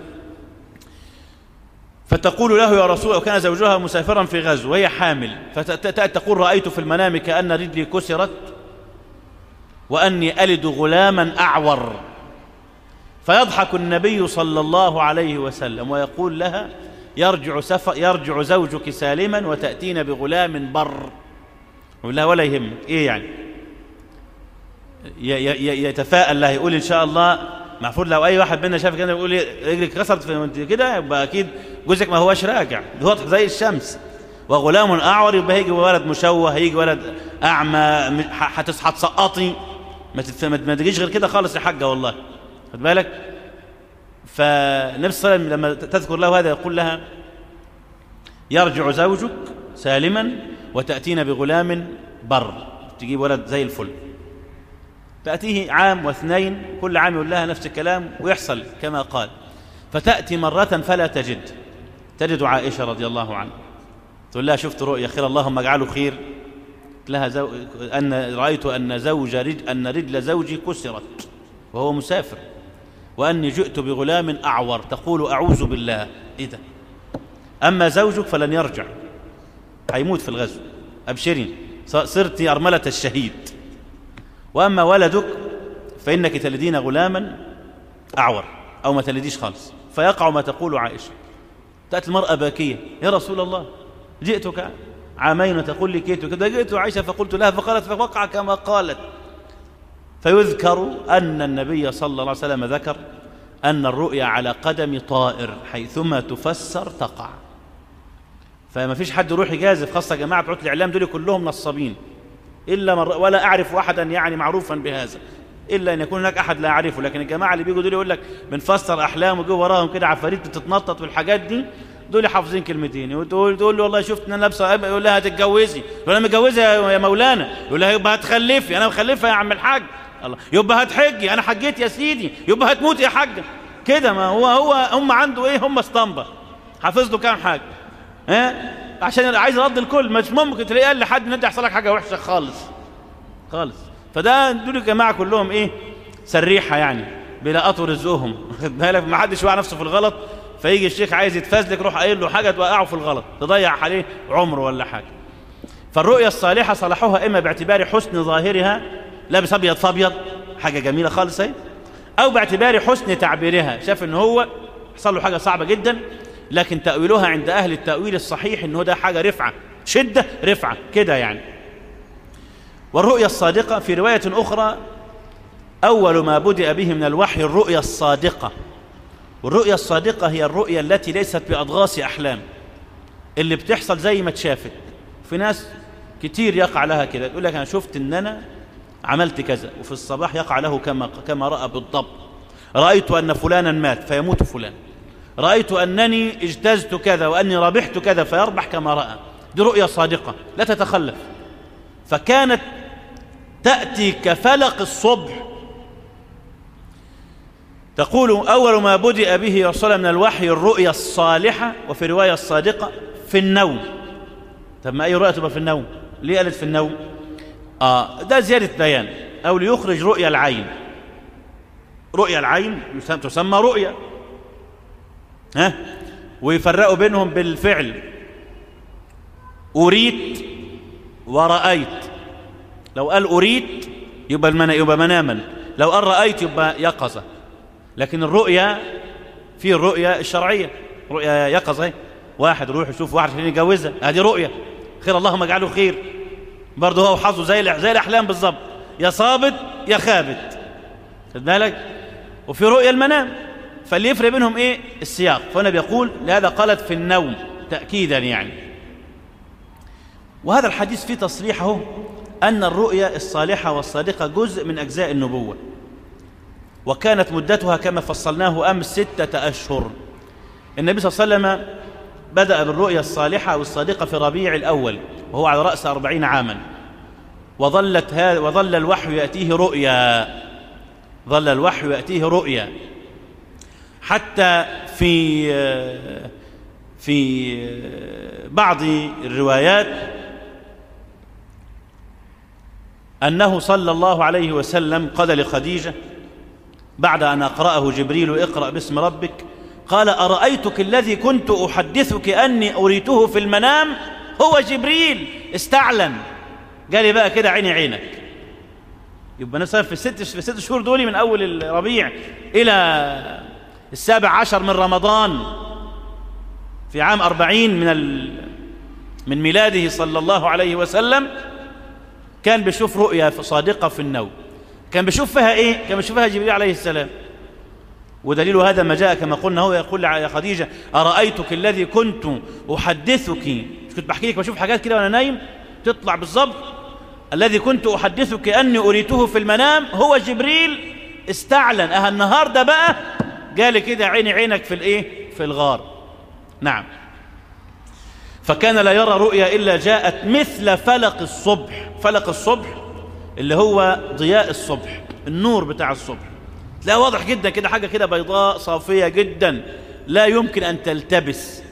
فتقول له يا رسول وكان زوجها مسافرا في غزو وهي حامل فتقول رأيت في المنام كأن رجلي كسرت وأني ألد غلاما أعور فيضحك النبي صلى الله عليه وسلم ويقول لها يرجع, سف... يرجع زوجك سالما وتأتين بغلام بر يقول لها ولا يهمك إيه يعني ي... ي... يتفائل لها يقول إن شاء الله المفروض لو أي واحد منا شاف كده يقول رجلك كسرت في كده يبقى أكيد جوزك ما هواش راجع واضح زي الشمس وغلام أعور يبقى هيجي ولد مشوه هيجي ولد أعمى هتصحى تسقطي ما, تتف... ما تجيش غير كده خالص يا حاجة والله خد بالك فالنبي صلى الله عليه وسلم لما تذكر له هذا يقول لها يرجع زوجك سالما وتأتين بغلام بر تجيب ولد زي الفل تأتيه عام واثنين كل عام يقول لها نفس الكلام ويحصل كما قال فتأتي مرة فلا تجد تجد عائشة رضي الله عنها تقول لها شفت رؤيا خير اللهم اجعله خير لها زو... أن رأيت أن زوج رج... أن رجل زوجي كسرت وهو مسافر وأني جئت بغلام أعور تقول أعوذ بالله إيه ده أما زوجك فلن يرجع هيموت في الغزو أبشري صرت أرملة الشهيد وأما ولدك فإنك تلدين غلاما أعور أو ما تلديش خالص فيقع ما تقول عائشة تأتي المرأة باكية يا رسول الله جئتك عامين وتقول لي كيت وكذا جئت عائشة فقلت لها فقالت فوقع كما قالت فيذكر أن النبي صلى الله عليه وسلم ذكر أن الرؤيا على قدم طائر حيثما تفسر تقع فما فيش حد يروح يجازف خاصة جماعة بتوع الإعلام دول كلهم نصابين إلا من ولا أعرف أحدا يعني معروفا بهذا إلا أن يكون هناك أحد لا أعرفه لكن الجماعة اللي بيجوا دول يقول لك بنفسر أحلام وجو وراهم كده عفاريت بتتنطط والحاجات دي دول حافظين كلمتين وتقول تقول له والله شفت ان انا لابسه يقول لها هتتجوزي يقول انا متجوزه يا مولانا يقول لها يبقى هتخلفي انا مخلفه يا عم الحاج الله يبقى هتحجي انا حجيت يا سيدي يبقى هتموت يا حاجه كده ما هو هو هم عنده ايه هم اسطمبه حافظ له كام حاجه ها عشان عايز يرد الكل مش ممكن تلاقيه قال لحد ان انت يحصل لك حاجه وحشه خالص خالص فده دول الجماعه كلهم ايه سريحه يعني بلا اطر رزقهم واخد بالك ما حدش يوقع نفسه في الغلط فيجي الشيخ عايز يتفزلك روح قايل له حاجه توقعه في الغلط تضيع عليه عمره ولا حاجه فالرؤيا الصالحه صلحوها اما باعتبار حسن ظاهرها لابس ابيض فابيض حاجه جميله خالص اهي او باعتبار حسن تعبيرها شاف ان هو حصل له حاجه صعبه جدا لكن تاويلها عند اهل التاويل الصحيح ان هو ده حاجه رفعه شده رفعه كده يعني والرؤيا الصادقه في روايه اخرى اول ما بدأ به من الوحي الرؤيا الصادقه والرؤيا الصادقه هي الرؤيا التي ليست باضغاث احلام اللي بتحصل زي ما اتشافت في ناس كتير يقع لها كده يقول لك انا شفت ان انا عملت كذا وفي الصباح يقع له كما كما راى بالضبط رايت ان فلانا مات فيموت فلان رايت انني اجتزت كذا واني ربحت كذا فيربح كما راى دي رؤيا صادقه لا تتخلف فكانت تاتي كفلق الصبح تقول اول ما بدأ به رسول من الوحي الرؤيا الصالحه وفي روايه الصادقه في النوم طب ما اي رؤيه تبقى في النوم ليه قالت في النوم اه ده زياده بيان او ليخرج رؤيا العين رؤيا العين تسمى رؤيا ها ويفرقوا بينهم بالفعل أريت ورأيت لو قال أريت يبقى, المنا يبقى مناما لو قال رأيت يبقى يقظة لكن الرؤيا في الرؤيا الشرعية رؤيا يقظة واحد يروح يشوف واحد عشان يتجوزها هذه رؤيا خير اللهم اجعله خير برضه هو وحظه زي زي الاحلام بالظبط يا صابت يا خابت خد بالك وفي رؤيا المنام فاللي يفرق بينهم ايه السياق فهنا بيقول لهذا قالت في النوم تاكيدا يعني وهذا الحديث فيه تصريحه ان الرؤيا الصالحه والصادقه جزء من اجزاء النبوه وكانت مدتها كما فصلناه امس سته اشهر النبي صلى الله عليه وسلم بدأ بالرؤيا الصالحة والصادقة في ربيع الأول وهو على رأس أربعين عاما وظلت هذا وظل الوحي يأتيه رؤيا ظل الوحي يأتيه رؤيا حتى في في بعض الروايات أنه صلى الله عليه وسلم قال لخديجة بعد أن أقرأه جبريل اقرأ باسم ربك قال أرأيتك الذي كنت أحدثك أني أريته في المنام هو جبريل استعلن قال بقى كده عيني عينك يبقى مثلا في الست في الست شهور دول من أول الربيع إلى السابع عشر من رمضان في عام أربعين من ال... من ميلاده صلى الله عليه وسلم كان بيشوف رؤيا صادقة في النوم كان بيشوف فيها إيه؟ كان بيشوف فيها جبريل عليه السلام ودليل هذا ما جاء كما قلنا هو يقول يا خديجة أرأيتك الذي كنت أحدثك مش كنت بحكي لك بشوف حاجات كده وأنا نايم تطلع بالظبط الذي كنت أحدثك أني أريته في المنام هو جبريل استعلن أه النهاردة بقى قال كده عيني عينك في الإيه في الغار نعم فكان لا يرى رؤيا إلا جاءت مثل فلق الصبح فلق الصبح اللي هو ضياء الصبح النور بتاع الصبح تلاقيها واضح جدا كده حاجة كده بيضاء صافية جدا لا يمكن أن تلتبس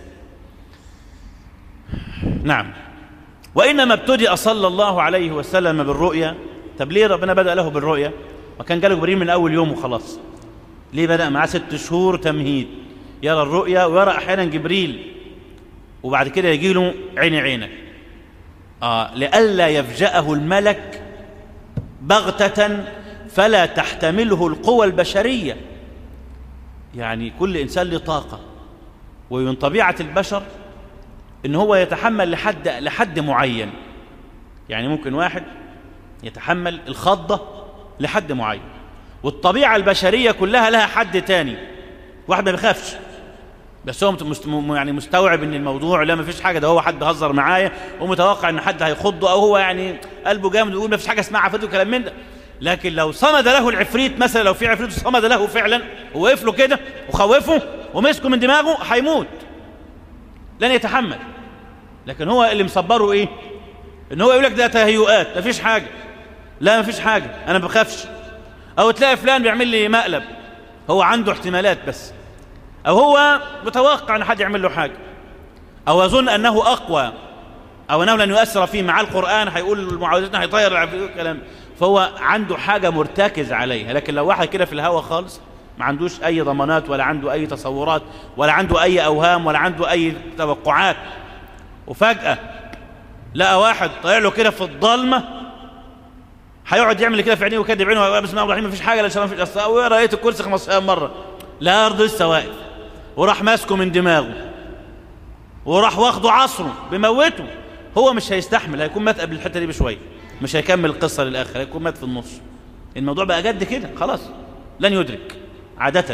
نعم وإنما ابتدأ صلى الله عليه وسلم بالرؤيا طب ليه ربنا بدأ له بالرؤيا وكان جاله جبريل من أول يوم وخلاص ليه بدأ معاه ست شهور تمهيد يرى الرؤيا ويرى أحيانا جبريل وبعد كده يجي له عيني عينك آه لئلا يفجأه الملك بغتة فلا تحتمله القوى البشرية يعني كل إنسان له طاقة ومن طبيعة البشر إن هو يتحمل لحد, لحد معين يعني ممكن واحد يتحمل الخضة لحد معين والطبيعة البشرية كلها لها حد تاني واحد ما بيخافش بس هو يعني مستوعب ان الموضوع لا ما فيش حاجه ده هو حد هزر معايا ومتوقع ان حد هيخضه او هو يعني قلبه جامد ويقول ما فيش حاجه اسمها عفريت وكلام من ده لكن لو صمد له العفريت مثلا لو في عفريت صمد له فعلا ووقف له كده وخوفه ومسكه من دماغه هيموت لن يتحمل لكن هو اللي مصبره ايه ان هو يقول لك ده تهيؤات مفيش حاجه لا مفيش حاجه انا ما بخافش او تلاقي فلان بيعمل لي مقلب هو عنده احتمالات بس او هو متوقع ان حد يعمل له حاجه او يظن انه اقوى او انه لن يؤثر فيه مع القران هيقول معاوذتنا هيطير الكلام فهو عنده حاجة مرتكز عليها لكن لو واحد كده في الهوا خالص ما عندوش أي ضمانات ولا عنده أي تصورات ولا عنده أي أوهام ولا عنده أي توقعات وفجأة لقى واحد طالع له كده في الضلمة هيقعد يعمل كده في عينيه وكده بعينه بسم الله الرحمن مفيش حاجة لا في الأصلاء ورأيت الكرسي 15 مرة لا أرض لسه واقف وراح ماسكه من دماغه وراح واخده عصره بموته هو مش هيستحمل هيكون مات قبل الحتة دي بشوية مش هيكمل القصة للآخر هيكون مات في النص الموضوع بقى جد كده خلاص لن يدرك عادة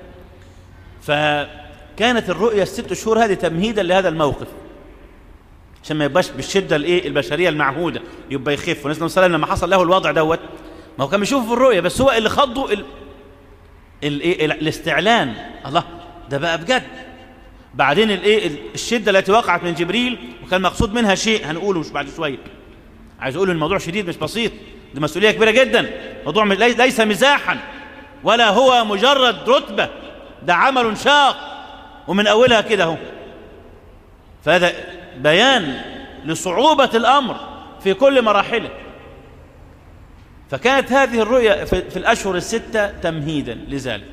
فكانت الرؤية الست شهور هذه تمهيدا لهذا الموقف عشان ما يبقاش بالشدة الايه البشرية المعهودة يبقى يخف والنبي صلى الله عليه وسلم لما حصل له الوضع دوت ما هو كان بيشوفه في الرؤية بس هو اللي خضه ال... الايه الاستعلان الله ده بقى بجد بعدين الايه الشدة التي وقعت من جبريل وكان مقصود منها شيء هنقوله مش بعد شوية عايز اقول الموضوع شديد مش بسيط دي مسؤوليه كبيره جدا موضوع ليس مزاحا ولا هو مجرد رتبه ده عمل شاق ومن اولها كده اهو فهذا بيان لصعوبة الأمر في كل مراحله فكانت هذه الرؤيا في الأشهر الستة تمهيدا لذلك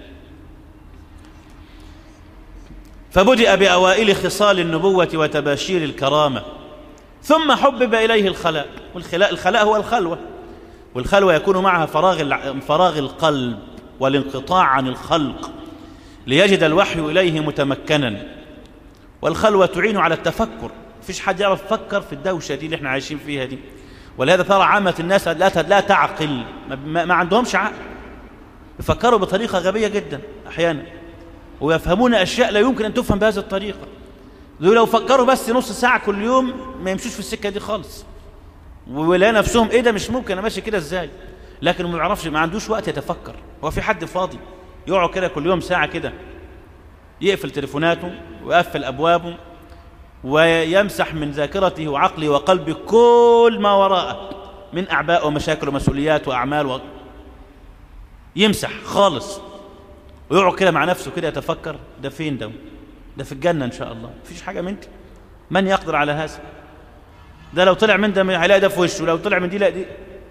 فبدأ بأوائل خصال النبوة وتباشير الكرامة ثم حبب إليه الخلاء والخلاء الخلاء هو الخلوة والخلوة يكون معها فراغ فراغ القلب والانقطاع عن الخلق ليجد الوحي إليه متمكنا والخلوة تعين على التفكر فيش حد يعرف يفكر في الدوشة دي اللي احنا عايشين فيها دي ولهذا ترى عامة الناس لا لا تعقل ما, ما عندهمش عقل يفكروا بطريقة غبية جدا أحيانا ويفهمون أشياء لا يمكن أن تفهم بهذه الطريقة دول لو فكروا بس نص ساعة كل يوم ما يمشوش في السكة دي خالص ولا نفسهم ايه ده مش ممكن انا ماشي كده ازاي لكن ما يعرفش ما عندوش وقت يتفكر هو في حد فاضي يقعد كده كل يوم ساعة كده يقفل تليفوناته ويقفل أبوابه ويمسح من ذاكرته وعقله وقلبه كل ما وراءه من أعباء ومشاكل ومسؤوليات وأعمال و... يمسح خالص ويقعد كده مع نفسه كده يتفكر ده فين ده ده في الجنة إن شاء الله مفيش حاجة من دي من يقدر على هذا ده لو طلع من ده هيلاقي ده في وشه لو طلع من دي لا دي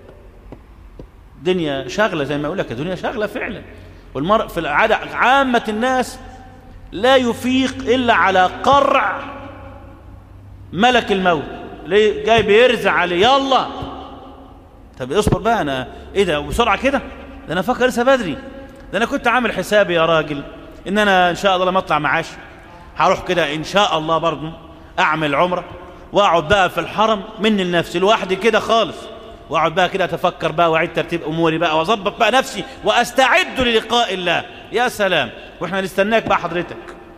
دنيا شغلة زي ما أقول لك دنيا شغلة فعلا والمرء في العادة عامة الناس لا يفيق إلا على قرع ملك الموت ليه جاي بيرزع عليه يلا طب اصبر بقى انا ايه ده بسرعه كده ده انا فكر لسه بدري ده انا كنت عامل حسابي يا راجل ان انا ان شاء الله لما اطلع معاش هروح كده ان شاء الله برضه اعمل عمره واقعد بقى في الحرم من لنفسي لوحدي كده خالص واقعد بقى كده اتفكر بقى واعيد ترتيب اموري بقى واظبط بقى نفسي واستعد للقاء الله يا سلام واحنا نستناك بقى حضرتك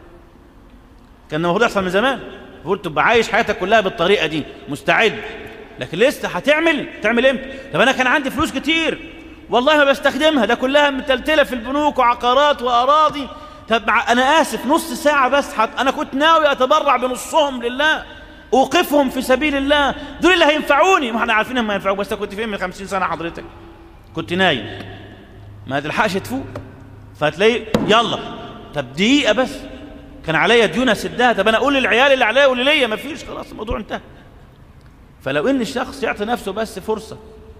كان المفروض يحصل من زمان المفروض تبقى عايش حياتك كلها بالطريقه دي مستعد لكن لسه هتعمل تعمل امتى طب انا كان عندي فلوس كتير والله ما بستخدمها ده كلها متلتله في البنوك وعقارات واراضي طب انا اسف نص ساعه بس حت... انا كنت ناوي اتبرع بنصهم لله اوقفهم في سبيل الله دول اللي هينفعوني ما احنا عارفين ما ينفعوك بس كنت فين من 50 سنه حضرتك كنت نايم ما تلحقش تفوق فتلاقي يلا طب دقيقه بس كان عليا ديون اسدها طب انا اقول للعيال اللي عليا واللي ليا ما فيش خلاص الموضوع انتهى فلو ان الشخص يعطي نفسه بس فرصه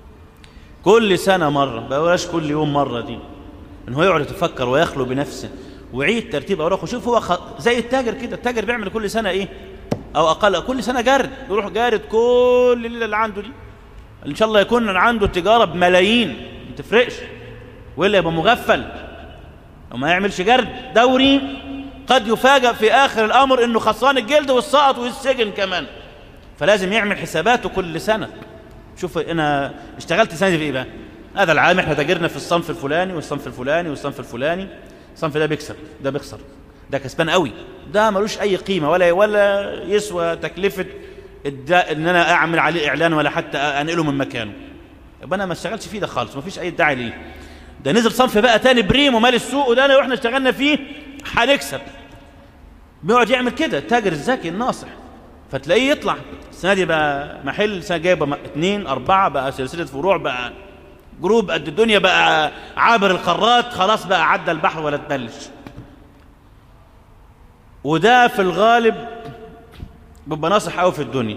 كل سنه مره بلاش كل يوم مره دي ان هو يقعد يتفكر ويخلو بنفسه ويعيد ترتيب اوراقه شوف هو خ... زي التاجر كده التاجر بيعمل كل سنه ايه او اقل كل سنه جارد يروح جارد كل الليله اللي عنده دي ان شاء الله يكون عنده تجاره بملايين ما تفرقش والا يبقى مغفل وما يعملش جرد دوري قد يفاجأ في آخر الأمر أنه خسران الجلد والسقط والسجن كمان فلازم يعمل حساباته كل سنة شوف أنا اشتغلت سنة في إيه بقى هذا العام احنا تاجرنا في الصنف الفلاني والصنف الفلاني والصنف الفلاني الصنف ده بيكسب ده بيخسر ده كسبان قوي ده ملوش أي قيمة ولا ولا يسوى تكلفة ان انا اعمل عليه اعلان ولا حتى انقله من مكانه يبقى انا ما اشتغلتش فيه ده خالص ما فيش اي داعي ليه ده نزل صنف بقى تاني بريم ومال السوق وده انا واحنا اشتغلنا فيه هنكسب بيقعد يعمل كده التاجر الذكي الناصح فتلاقيه يطلع السنه دي بقى محل سنه جايبه اثنين اربعه بقى سلسله فروع بقى جروب قد الدنيا بقى عابر القارات خلاص بقى عدى البحر ولا تبلش وده في الغالب بيبقى ناصح قوي في الدنيا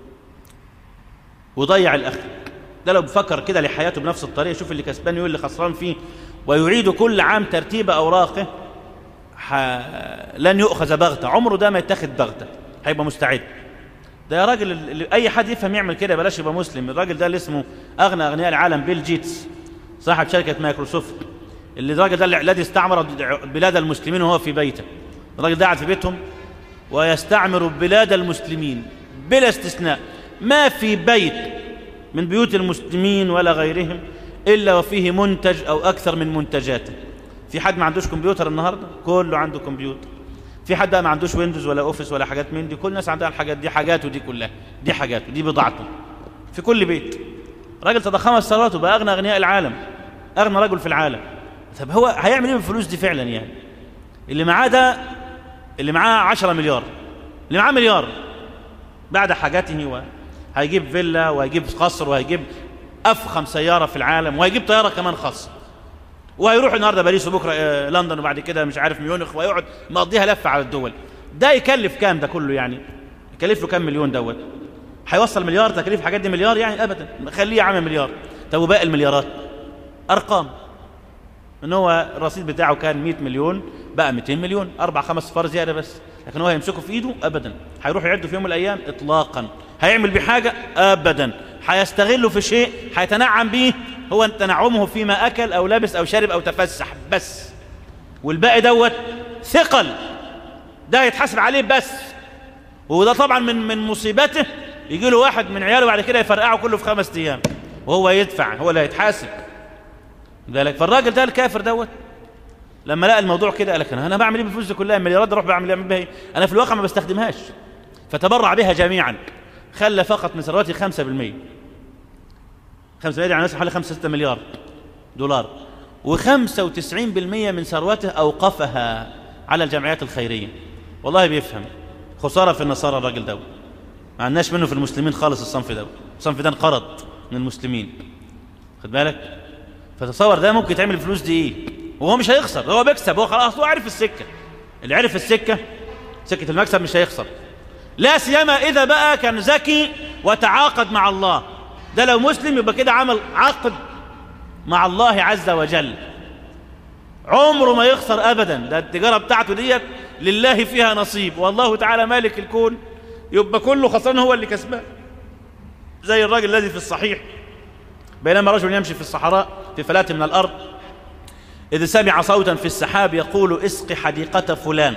وضيع الاخر ده لو بفكر كده لحياته بنفس الطريقه شوف اللي كسبان يقول اللي خسران فيه ويعيد كل عام ترتيب اوراقه ح... لن يؤخذ بغته عمره ده ما يتاخد بغته هيبقى مستعد ده يا راجل اللي اي حد يفهم يعمل كده بلاش يبقى مسلم الراجل ده اللي اسمه اغنى اغنياء العالم بيل جيتس صاحب شركه مايكروسوفت اللي الراجل ده الذي استعمر بلاد المسلمين وهو في بيته الراجل ده قاعد في بيتهم ويستعمر بلاد المسلمين بلا استثناء ما في بيت من بيوت المسلمين ولا غيرهم إلا وفيه منتج أو أكثر من منتجاته في حد ما عندوش كمبيوتر النهاردة كله عنده كمبيوتر في حد ما عندوش ويندوز ولا اوفيس ولا حاجات من دي كل الناس عندها الحاجات دي حاجاته دي كلها دي حاجاته دي بضاعته في كل بيت راجل تضخمت ثروته بقى اغنى اغنياء العالم اغنى رجل في العالم طب هو هيعمل ايه بالفلوس دي فعلا يعني اللي معاه ده اللي معاه 10 مليار اللي معاه مليار بعد حاجاته و... هيجيب فيلا وهيجيب قصر وهيجيب افخم سياره في العالم وهيجيب طياره كمان خاصه وهيروح النهارده باريس وبكره آه لندن وبعد كده مش عارف ميونخ ويقعد مقضيها لفه على الدول ده يكلف كام ده كله يعني يكلف له كام مليون دوت هيوصل مليار تكليف الحاجات دي مليار يعني ابدا خليه عامل مليار طب وباقي المليارات ارقام ان هو الرصيد بتاعه كان 100 مليون بقى 200 مليون اربع خمس صفار زياده بس لكن هو هيمسكه في ايده ابدا هيروح يعده في يوم من الايام اطلاقا هيعمل بيه حاجه ابدا هيستغله في شيء هيتنعم بيه هو تنعمه فيما اكل او لبس او شرب او تفسح بس والباقي دوت ثقل ده يتحاسب عليه بس وده طبعا من من مصيبته يجي له واحد من عياله بعد كده يفرقعه كله في خمس ايام وهو يدفع هو اللي هيتحاسب ذلك فالراجل ده الكافر دوت لما لقى الموضوع كده قال لك انا بعمل ايه بالفلوس دي كلها المليارات اروح بعمل اعمل بيها ايه انا في الواقع ما بستخدمهاش فتبرع بها جميعا خلى فقط من ثروته 5% 5% يعني مثلا حوالي 5 6 مليار دولار و95% من ثروته اوقفها على الجمعيات الخيريه والله بيفهم خساره في النصارى الراجل ده ما عندناش منه في المسلمين خالص الصنف ده الصنف ده انقرض من المسلمين خد بالك فتصور ده ممكن يتعمل الفلوس دي ايه وهو مش هيخسر هو بيكسب هو خلاص هو عارف السكه اللي عرف السكه سكه المكسب مش هيخسر لا سيما اذا بقى كان ذكي وتعاقد مع الله ده لو مسلم يبقى كده عمل عقد مع الله عز وجل عمره ما يخسر ابدا ده التجاره بتاعته ديت لله فيها نصيب والله تعالى مالك الكون يبقى كله خسران هو اللي كسبان زي الراجل الذي في الصحيح بينما رجل يمشي في الصحراء في فلاة من الأرض إذ سمع صوتا في السحاب يقول اسق حديقة فلان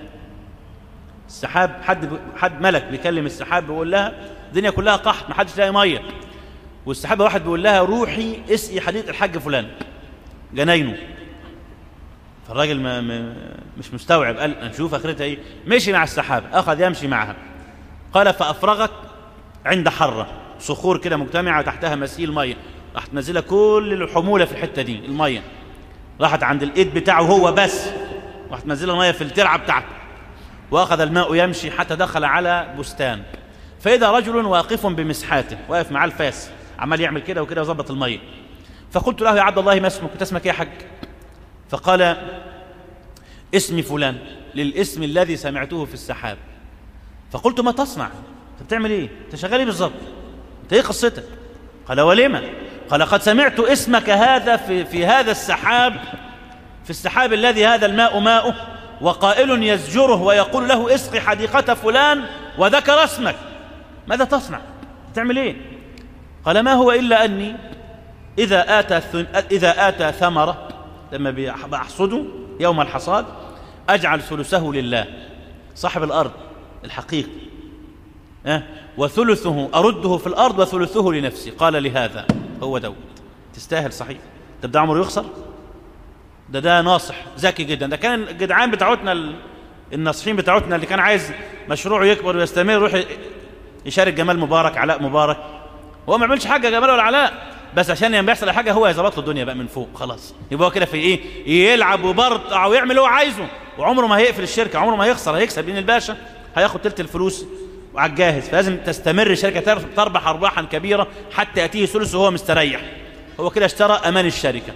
السحاب حد حد ملك بيكلم السحاب بيقول لها الدنيا كلها قحط ما حدش لاقي ميه والسحاب واحد بيقول لها روحي اسقي حديقه الحاج فلان جناينه فالراجل ما ما مش مستوعب قال نشوف اخرتها ايه مشي مع السحاب اخذ يمشي معها قال فافرغت عند حره صخور كده مجتمعه تحتها مسيل ميه راحت منزله كل الحموله في الحته دي الميه راحت عند الايد بتاعه هو بس راحت منزله الميه في الترعه بتاعته واخذ الماء يمشي حتى دخل على بستان فاذا رجل واقف بمسحاته واقف معاه الفاس عمال يعمل كده وكده وظبط الميه فقلت له يا عبد الله ما اسمك انت اسمك ايه يا حاج فقال اسمي فلان للاسم الذي سمعته في السحاب فقلت ما تصنع انت بتعمل ايه انت شغال ايه بالظبط انت ايه قصتك قال ولما قال قد سمعت اسمك هذا في, في هذا السحاب في السحاب الذي هذا الماء ماؤه وقائل يزجره ويقول له اسقي حديقة فلان وذكر اسمك ماذا تصنع تعمل ايه قال ما هو إلا أني إذا آتى, إذا آتى ثمرة لما بأحصده يوم الحصاد أجعل ثلثه لله صاحب الأرض الحقيقي أه؟ وثلثه أرده في الأرض وثلثه لنفسي قال لهذا هو داود تستاهل صحيح طب ده عمره يخسر ده ده ناصح ذكي جدا ده كان الجدعان بتاعتنا الناصحين بتاعتنا اللي كان عايز مشروعه يكبر ويستمر يروح يشارك جمال مبارك علاء مبارك هو ما عملش حاجه جمال ولا علاء بس عشان لما يحصل حاجه هو يظبط له الدنيا بقى من فوق خلاص يبقى هو كده في ايه يلعب وبرطع ويعمل اللي هو عايزه وعمره ما هيقفل الشركه عمره ما هيخسر هيكسب لان الباشا هياخد تلت الفلوس وعلى الجاهز فلازم تستمر الشركه تربح ارباحا كبيره حتى ياتيه ثلث وهو مستريح هو كده اشترى امان الشركه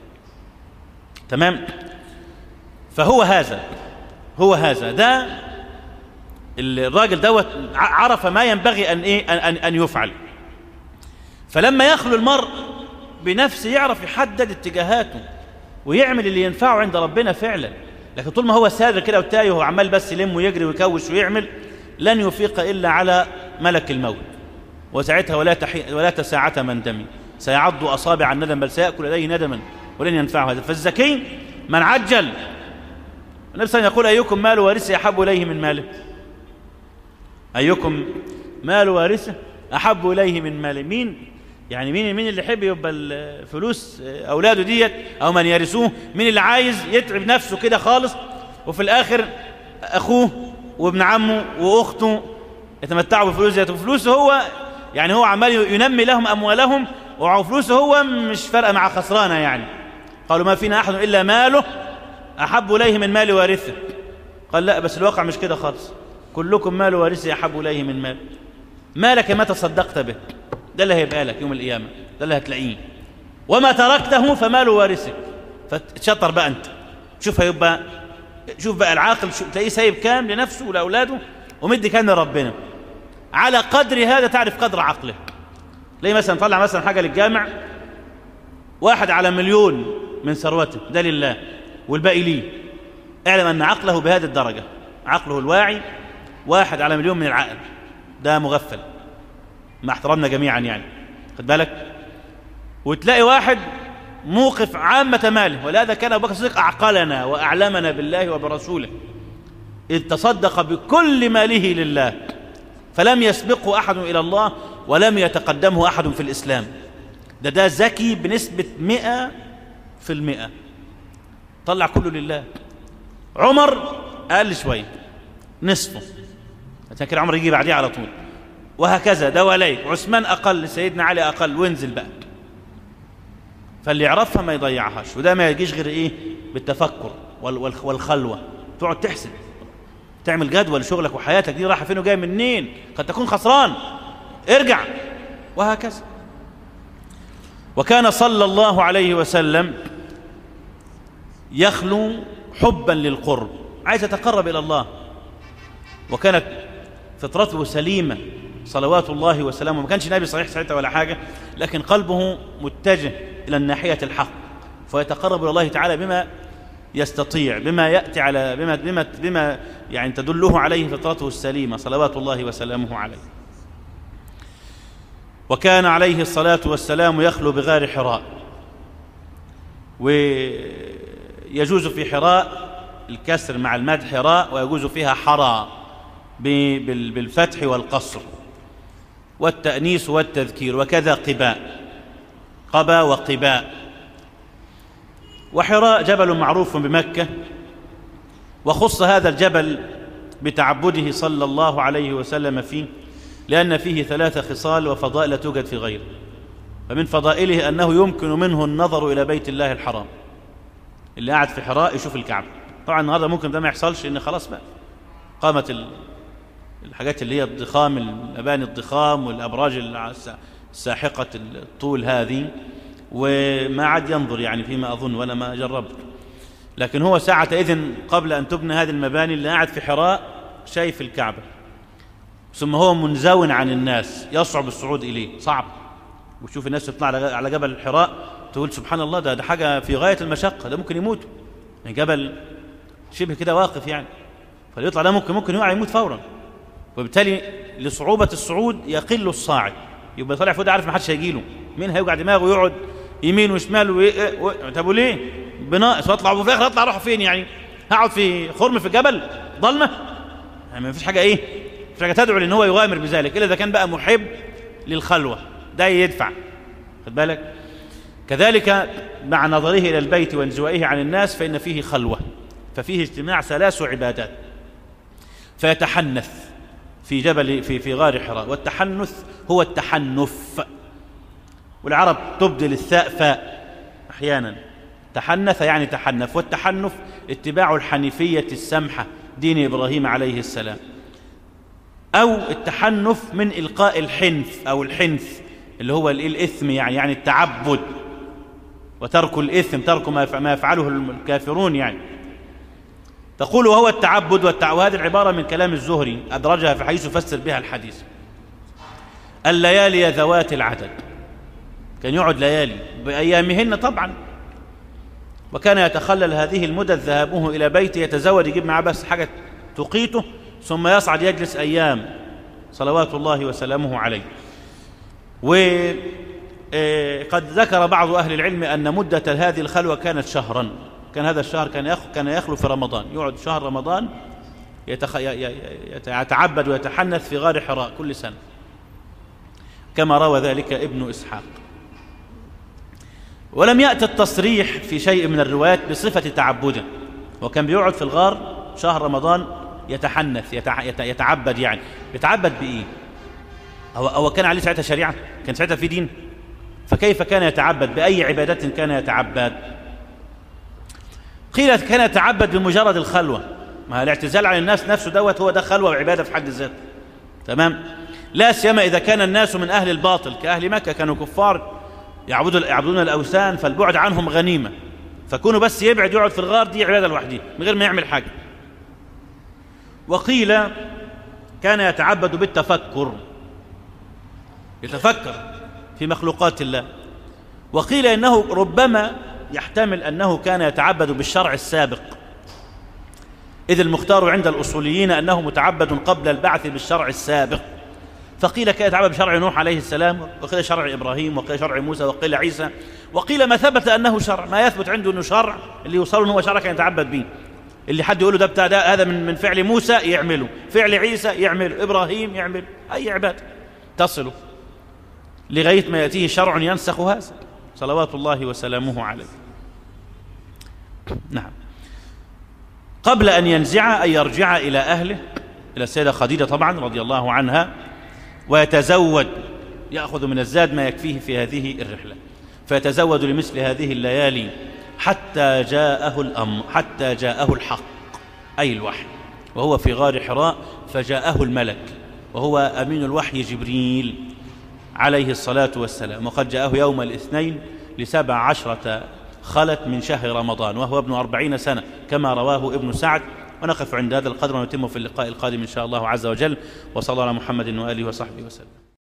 تمام فهو هذا هو هذا ده الراجل دوت عرف ما ينبغي ان ايه ان ان يفعل فلما يخلو المرء بنفسه يعرف يحدد اتجاهاته ويعمل اللي ينفعه عند ربنا فعلا لكن طول ما هو سادر كده وتايه وعمال بس يلم ويجري ويكوش ويعمل لن يفيق الا على ملك الموت وساعتها ولا تحي ولا تساعة من دمي سيعض اصابع الندم بل سياكل اليه ندما ولن ينفعه هذا فالذكي من عجل النبي صلى الله عليه وسلم يقول ايكم مال وارثه احب اليه من ماله ايكم مال وارثه احب اليه من ماله مين يعني مين مين اللي يحب يبقى الفلوس اولاده ديت او من يرثوه مين اللي عايز يتعب نفسه كده خالص وفي الاخر اخوه وابن عمه واخته يتمتعوا بفلوس ديت وفلوسه هو يعني هو عمال ينمي لهم اموالهم وفلوسه هو مش فارقه مع خسرانه يعني قالوا ما فينا احد الا ماله احب اليه من مال وارثه قال لا بس الواقع مش كده خالص كلكم مال وارثه احب اليه من مال مالك ما تصدقت به ده اللي هيبقى لك يوم القيامة ده اللي هتلاقيه وما تركته فمال وارثك فتشطر بقى انت شوف هيبقى شوف بقى العاقل تلاقيه سايب كام لنفسه ولاولاده ومدي كام لربنا على قدر هذا تعرف قدر عقله ليه مثلا طلع مثلا حاجة للجامع واحد على مليون من ثروته ده لله والباقي ليه اعلم أن عقله بهذه الدرجة عقله الواعي واحد على مليون من العقل ده مغفل مع احترامنا جميعا يعني خد بالك وتلاقي واحد موقف عامة ماله ولهذا كان أبو بكر الصديق أعقلنا وأعلمنا بالله وبرسوله إذ تصدق بكل ماله لله فلم يسبقه أحد إلى الله ولم يتقدمه أحد في الإسلام ده ده ذكي بنسبة مئة في المئة طلع كله لله عمر أقل شوية نصفه عشان كده عمر يجي بعديه على طول وهكذا ده وليك عثمان أقل سيدنا علي أقل وانزل بقى فاللي يعرفها ما يضيعهاش وده ما يجيش غير ايه بالتفكر والخلوه تقعد تحسب تعمل جدول لشغلك وحياتك دي رايحه فين وجايه منين قد تكون خسران ارجع وهكذا وكان صلى الله عليه وسلم يخلو حبا للقرب عايز يتقرب الى الله وكانت فطرته سليمه صلوات الله وسلامه ما كانش نبي صحيح ساعتها ولا حاجه لكن قلبه متجه إلى الناحية الحق فيتقرب إلى الله تعالى بما يستطيع بما يأتي على بما, بما, بما يعني تدله عليه فطرته السليمة صلوات الله وسلامه عليه وكان عليه الصلاة والسلام يخلو بغار حراء ويجوز في حراء الكسر مع المد حراء ويجوز فيها حراء بالفتح والقصر والتأنيس والتذكير وكذا قباء قبا وقباء وحراء جبل معروف بمكة وخص هذا الجبل بتعبده صلى الله عليه وسلم فيه لأن فيه ثلاث خصال وفضائل لا توجد في غيره فمن فضائله أنه يمكن منه النظر إلى بيت الله الحرام اللي قاعد في حراء يشوف الكعبة طبعا النهارده ممكن ده ما يحصلش إن خلاص بقى قامت الحاجات اللي هي الضخام المباني الضخام والأبراج ساحقة الطول هذه وما عاد ينظر يعني فيما أظن ولا ما جربت لكن هو ساعة إذن قبل أن تبنى هذه المباني اللي قاعد في حراء شايف الكعبة ثم هو منزو عن الناس يصعب الصعود إليه صعب وتشوف الناس تطلع على جبل الحراء تقول سبحان الله ده, ده حاجة في غاية المشقة ده ممكن يموت يعني جبل شبه كده واقف يعني فليطلع ده ممكن ممكن يقع يموت فورا وبالتالي لصعوبة الصعود يقل الصاعد يبقى طالع فوق عارف ما حدش هيجي له مين هيوجع دماغه ويقعد يمين وشمال و... و... طب وليه بناقص واطلع وفي الاخر اطلع اروح فين يعني هقعد في خرم في الجبل ضلمه يعني ما فيش حاجه ايه مفيش حاجه تدعو لان هو يغامر بذلك الا اذا كان بقى محب للخلوه ده يدفع خد بالك كذلك مع نظره الى البيت وانزوائه عن الناس فان فيه خلوه ففيه اجتماع ثلاث عبادات فيتحنث في جبل في في غار حراء والتحنث هو التحنف والعرب تبدل الثاء فاء احيانا تحنث يعني تحنف والتحنف اتباع الحنيفيه السمحه دين ابراهيم عليه السلام او التحنف من القاء الحنث او الحنث اللي هو الاثم يعني يعني التعبد وترك الاثم ترك ما يفعله الكافرون يعني تقول وهو التعبد والتع... وهذه العبارة من كلام الزهري أدرجها في حيث يفسر بها الحديث الليالي ذوات العدد كان يقعد ليالي بأيامهن طبعا وكان يتخلل هذه المدة ذهابه إلى بيته يتزود يجيب معاه بس حاجة تقيته ثم يصعد يجلس أيام صلوات الله وسلامه عليه وقد آه، ذكر بعض أهل العلم أن مدة هذه الخلوة كانت شهرا كان هذا الشهر كان يخلو, كان يخلو في رمضان يقعد شهر رمضان يتخ... يتعبد ويتحنث في غار حراء كل سنة كما روى ذلك ابن إسحاق ولم يأتي التصريح في شيء من الروايات بصفة تعبده وكان بيقعد في الغار شهر رمضان يتحنث يتع... يتعبد يعني يتعبد بإيه هو, هو كان عليه ساعتها شريعة كان ساعتها في دين فكيف كان يتعبد بأي عبادة كان يتعبد قيل كان يتعبد بمجرد الخلوة ما الاعتزال عن الناس نفسه دوت هو ده خلوة وعبادة في حد ذاته تمام لا سيما إذا كان الناس من أهل الباطل كأهل مكة كانوا كفار يعبدون يعبدون الأوثان فالبعد عنهم غنيمة فكونوا بس يبعد يقعد في الغار دي عبادة لوحده من غير ما يعمل حاجة وقيل كان يتعبد بالتفكر يتفكر في مخلوقات الله وقيل انه ربما يحتمل انه كان يتعبد بالشرع السابق اذ المختار عند الاصوليين انه متعبد قبل البعث بالشرع السابق فقيل كان يتعبد بشرع نوح عليه السلام وقيل شرع ابراهيم وقيل شرع موسى وقيل عيسى وقيل ما ثبت انه شرع ما يثبت عنده انه شرع اللي يوصل هو شرع كان يتعبد به اللي حد يقول له ده بتاع ده هذا من من فعل موسى يعمله فعل عيسى يعمله ابراهيم يعمل اي عباده تصله لغايه ما ياتيه شرع ينسخ هذا صلوات الله وسلامه عليه نعم قبل ان ينزع ان يرجع الى اهله الى السيده خديجه طبعا رضي الله عنها ويتزود ياخذ من الزاد ما يكفيه في هذه الرحله فيتزود لمثل هذه الليالي حتى جاءه الامر حتى جاءه الحق اي الوحي وهو في غار حراء فجاءه الملك وهو امين الوحي جبريل عليه الصلاه والسلام وقد جاءه يوم الاثنين لسبع عشره خلت من شهر رمضان وهو ابن أربعين سنة كما رواه ابن سعد ونقف عند هذا القدر ونتم في اللقاء القادم إن شاء الله عز وجل وصلى على محمد وآله وصحبه وسلم